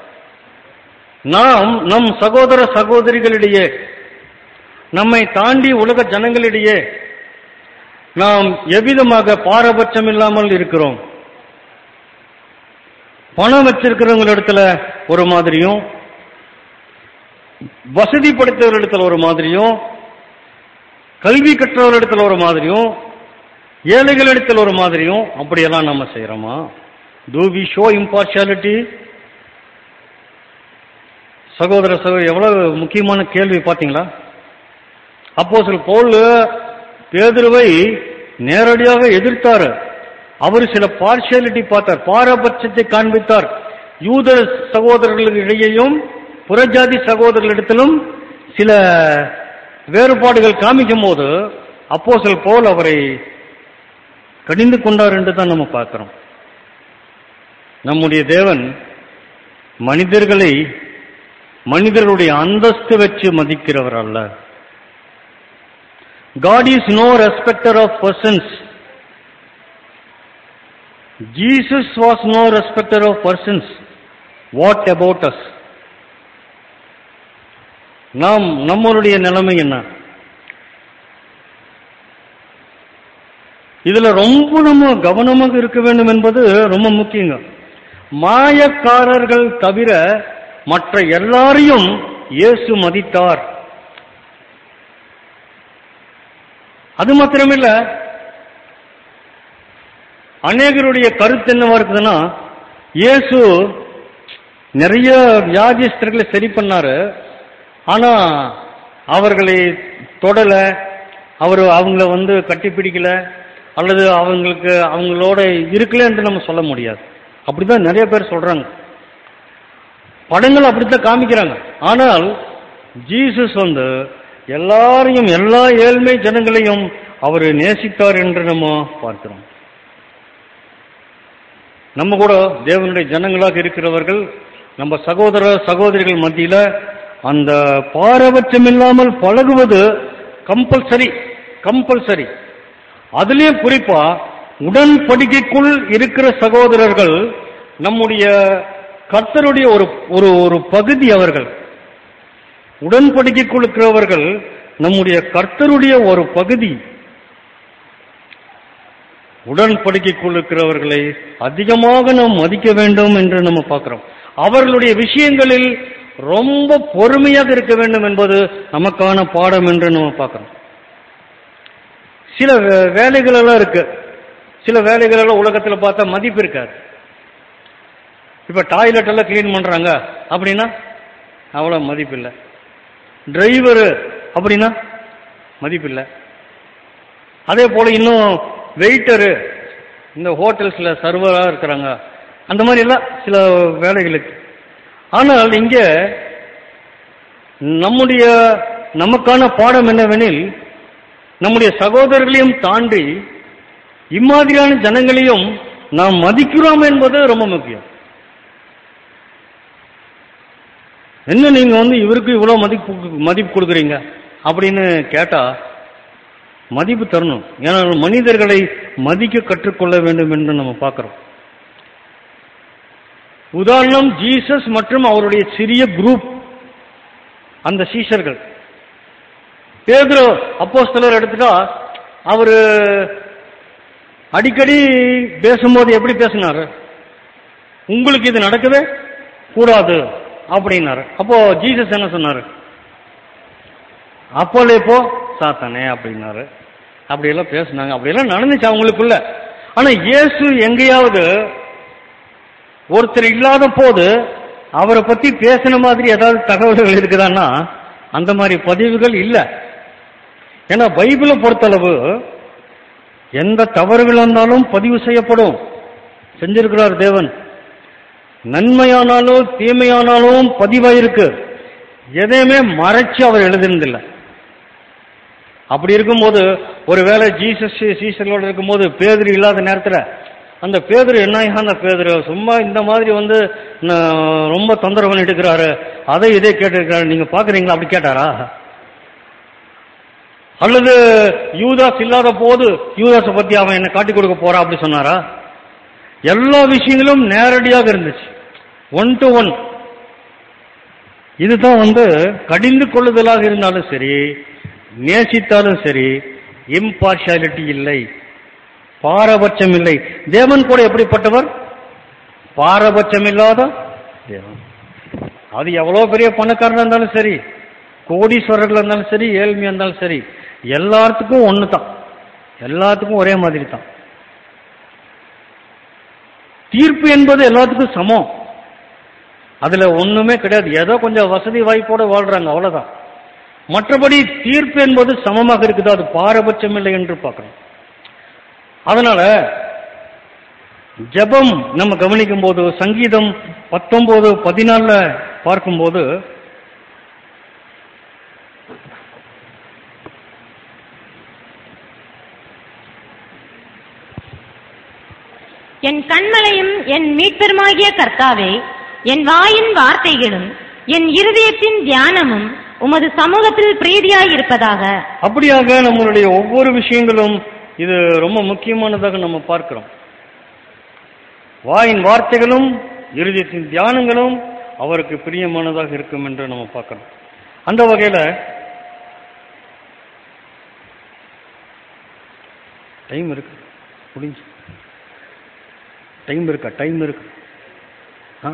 நாம் நம் சகோதர சகோதரிகளிடையே நம்மை தாண்டி உலக ஜனங்களிடையே நாம் எவ்விதமாக பாரபட்சம் இல்லாமல் இருக்கிறோம் பணம் வச்சிருக்கிறவங்களிடத்துல ஒரு மாதிரியும் வசதி படைத்தவர்களிடத்துல ஒரு மாதிரியும் கல்வி கற்றவர்களிடத்துல ஒரு மாதிரியும் ஏழைகளிடத்தில் ஒரு மாதிரியும் அப்படியெல்லாம் நம்ம செய்யறோமா டூ வி ஷோ இம்பார்ஷியாலிட்டி சகோதர சகோதரி எவ்வளவு முக்கியமான கேள்வி பார்த்தீங்களா அப்போ சில பவுல் பேதுருவை நேரடியாக எதிர்த்தார் அவர் சில பார்ஷியாலிட்டி பார்த்தார் பாரபட்சத்தை காண்பித்தார் யூத சகோதரர்களுக்கு இடையேயும் புறஜாதி சகோதரர்களிடத்திலும் சில வேறுபாடுகள் காமிக்கும் போது அப்போ சில பவுல் அவரை கடிந்து கொண்டார் என்று தான் நம்ம பார்க்கிறோம் நம்முடைய தேவன் மனிதர்களை மனிதர்களுடைய அந்தஸ்து வச்சு மதிக்கிறவர் அல்ல God is no respecter of persons Jesus was no respecter of persons what about us நாம் நம்மளுடைய நிலைமை என்ன இதுல ரொம்ப நம்ம கவனமாக இருக்க வேண்டும் என்பது ரொம்ப முக்கியங்க மாயக்காரர்கள் தவிர மற்ற எல்லாரையும் இயேசு மதித்தார் அது மாத்திரமில்ல அநேகருடைய கருத்து என்னவா இருக்குதுன்னா இயேசு நிறைய வியாதிஸ்தர்களை சரி பண்ணாரு ஆனா அவர்களை தொடல அவர் அவங்கள வந்து கட்டிப்பிடிக்கல அல்லது அவங்களுக்கு அவங்களோட இருக்கல என்று நம்ம சொல்ல முடியாது அப்படிதான் நிறைய பேர் சொல்றாங்க படங்கள் அப்படித்தான் காமிக்கிறாங்க ஆனால் ஜீசஸ் வந்து எல்லாரையும் எல்லா ஏழ்மை ஜனங்களையும் அவர் நேசித்தார் என்று நம்ம பார்க்கிறோம் நம்ம கூட தேவனுடைய ஜனங்களாக இருக்கிறவர்கள் நம்ம சகோதர சகோதரிகள் மத்தியில அந்த பாரபட்சம் இல்லாமல் பழகுவது கம்பல்சரி கம்பல்சரி அதுலயும் குறிப்பா உடன்படிக்கைக்குள் இருக்கிற சகோதரர்கள் நம்முடைய கர்த்தருடைய ஒரு ஒரு ஒரு பகுதி அவர்கள் உடன்படிக்கைக்குள் இருக்கிறவர்கள் நம்முடைய கர்த்தருடைய ஒரு பகுதி உடன்படிக்கைக்குள் இருக்கிறவர்களை அதிகமாக நாம் மதிக்க வேண்டும் என்று நம்ம பார்க்கிறோம் அவர்களுடைய விஷயங்களில் ரொம்ப பொறுமையாக இருக்க வேண்டும் என்பது நமக்கான பாடம் என்று நம்ம பார்க்கிறோம் சில வே- வேலைகள் எல்லாம் இருக்கு சில வேலைகள் எல்லாம் உலகத்துல பார்த்தா மதிப்பு இருக்காது இப்ப டாய்லெட் எல்லாம் கிளீன் பண்றாங்க அப்படின்னா அவ்வளவு மதிப்பு இல்லை டிரைவரு அப்படின்னா மதிப்பு இல்லை அதே போல இன்னும் வெயிட்டரு இந்த ஹோட்டல்ஸ்ல சர்வரா இருக்கிறாங்க அந்த மாதிரி எல்லாம் சில வேலைகளுக்கு ஆனால் இங்க நம்முடைய நமக்கான பாடம் என்னவெனில் நம்முடைய சகோதரர்களையும் தாண்டி இம்மாதிரியான ஜனங்களையும் நாம் மதிக்கிறோம் என்பது ரொம்ப முக்கியம் என்ன நீங்க வந்து இவருக்கு இவ்வளவு மதிப்பு மதிப்பு கொடுக்குறீங்க அப்படின்னு கேட்டா மதிப்பு தரணும் ஏன்னா மனிதர்களை மதிக்க கற்றுக்கொள்ள வேண்டும் என்று நம்ம பார்க்கிறோம் உதாரணம் ஜீசஸ் மற்றும் அவருடைய சிறிய குரூப் அந்த சீஷர்கள் பேதுரு அப்போஸ்தலர் எடுத்துட்டா அவரு அடிக்கடி பேசும்போது எப்படி பேசினாரு உங்களுக்கு இது நடக்கவே கூடாது அப்படின்னாரு அப்போ ஜீசஸ் என்ன சொன்னாரு அப்போலே போ சாத்தானே அப்படின்னாரு அப்படியெல்லாம் பேசுனாங்க அப்படியெல்லாம் நடந்துச்சு அவங்களுக்குள்ள ஆனா இயேசு எங்கேயாவது ஒருத்தர் இல்லாத போது அவரை பத்தி பேசின மாதிரி ஏதாவது தகவல்கள் இருக்குதான்னா அந்த மாதிரி பதிவுகள் இல்லை ஏன்னா பைபிளை பொறுத்தளவு எந்த தவறுகள் இருந்தாலும் பதிவு செய்யப்படும் செஞ்சிருக்கிறார் தேவன் நன்மையானாலும் தீமையானாலும் பதிவாயிருக்கு எதையுமே மறைச்சு அவர் எழுதினதில்லை அப்படி இருக்கும்போது ஒருவேளை ஜீசஸ் சீசர்களோட இருக்கும்போது பேதுரு இல்லாத நேரத்துல அந்த பேதுரு என்ன அந்த பேதுரு சும்மா இந்த மாதிரி வந்து நான் ரொம்ப தொந்தரவு பண்ணிட்டு இருக்கிறாரு அதை இதே கேட்டிருக்கிறாரு நீங்க பாக்குறீங்களா அப்படி கேட்டாரா அல்லது யூதாஸ் இல்லாத போது யூதாஸை பத்தி அவன் என்ன காட்டி கொடுக்க போறா அப்படி சொன்னாரா எல்லா விஷயங்களும் நேரடியாக இருந்துச்சு ஒன் டு ஒன் இதுதான் வந்து கடிந்து கொள்ளுதலாக இருந்தாலும் சரி நேசித்தாலும் சரி இம்பார்ஷாலிட்டி இல்லை பாரபட்சம் இல்லை தேவன் கூட எப்படிப்பட்டவர் பாரபட்சம் இல்லாத தேவன் அது எவ்வளவு பெரிய பணக்காரனா இருந்தாலும் சரி கோடீஸ்வரர்கள் இருந்தாலும் சரி ஏழ்மையா இருந்தாலும் சரி எல்லாத்துக்கும் ஒன்று தான் எல்லாத்துக்கும் ஒரே மாதிரி தான் தீர்ப்பு என்பது எல்லாத்துக்கும் சமம் அதுல ஒண்ணுமே கிடையாது ஏதோ கொஞ்சம் வசதி வாய்ப்போட வாழ்றாங்க அவ்வளவுதான் மற்றபடி தீர்ப்பு என்பது சமமாக இருக்குது அது பாரபட்சம் இல்லை என்று பார்க்கணும் அதனால ஜெபம் நம்ம கவனிக்கும் போது சங்கீதம் பத்தொன்பது பதினாலுல பார்க்கும்போது என் கண்மலையும் என் மீட்பெருமாகிய கர்த்தாவே என் வாயின் வார்த்தைகளும் என் இருதயத்தின் தியானமும் உமது சமூகத்தில் பிரீதியாயிருப்பதாக அப்படியாக நம்மளுடைய ஒவ்வொரு விஷயங்களும் இது ரொம்ப முக்கியமானதாக நம்ம பார்க்கிறோம் வாயின் வார்த்தைகளும் இருதயத்தின் தியானங்களும் அவருக்கு பிரியமானதாக இருக்கும் என்று நம்ம பார்க்கிறோம் அந்த வகையில டைம் இருக்கு முடிஞ்சு டைம் இருக்கா டைம் இருக்கு ஆ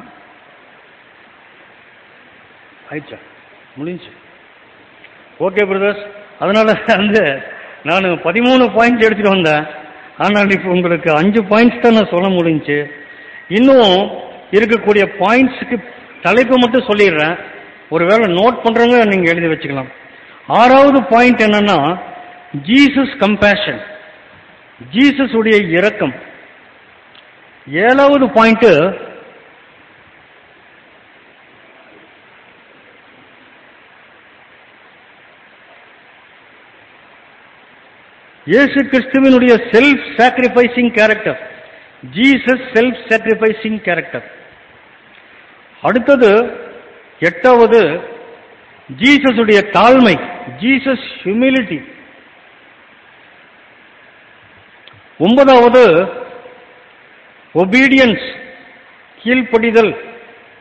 ஆயிடுச்சா முடிஞ்சு ஓகே பிரதர்ஸ் அதனால வந்து நான் பதிமூணு பாயிண்ட் எடுத்துட்டு வந்தேன் ஆனால் இப்போ உங்களுக்கு அஞ்சு பாயிண்ட்ஸ் தான் நான் சொல்ல முடிஞ்சுச்சு இன்னும் இருக்கக்கூடிய பாயிண்ட்ஸுக்கு தலைப்பு மட்டும் சொல்லிடுறேன் ஒருவேளை நோட் பண்றவங்க நீங்க எழுதி வச்சுக்கலாம் ஆறாவது பாயிண்ட் என்னன்னா ஜீசஸ் கம்பேஷன் ஜீசஸ் உடைய இரக்கம் ஏழாவது பாயிண்ட் இயேசு கிறிஸ்துவினுடைய self sacrificing character Jesus self sacrificing character அடுத்தது எட்டாவது ஜீசஸ் உடைய தாழ்மை ஜீசஸ் ஹியூமிலிட்டி ஒன்பதாவது ஒபீடியன்ஸ் கீழ்ப்படிதல்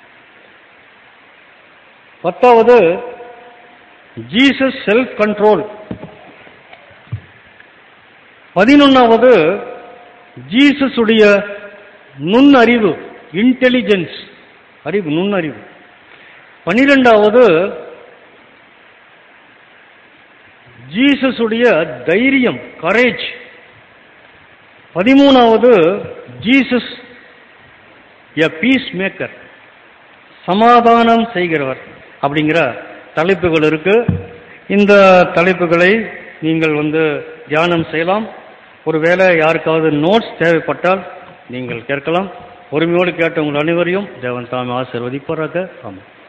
பத்தாவது ஜீசஸ் செல்ஃப் கண்ட்ரோல் பதினொன்னாவது ஜீசஸ் உடைய நுண்ணறிவு இன்டெலிஜென்ஸ் அறிவு நுண்ணறிவு பனிரெண்டாவது ஜீசஸ் உடைய தைரியம் கரேஜ் பதிமூணாவது ஜீசஸ் எ பீஸ் மேக்கர் சமாதானம் செய்கிறவர் அப்படிங்கிற தலைப்புகள் இருக்கு இந்த தலைப்புகளை நீங்கள் வந்து தியானம் செய்யலாம் ஒருவேளை யாருக்காவது நோட்ஸ் தேவைப்பட்டால் நீங்கள் கேட்கலாம் பொறுமையோடு கேட்ட உங்கள் அனைவரையும் தேவன் தாமே ஆசீர்வதிப்பாராக ஆமாம்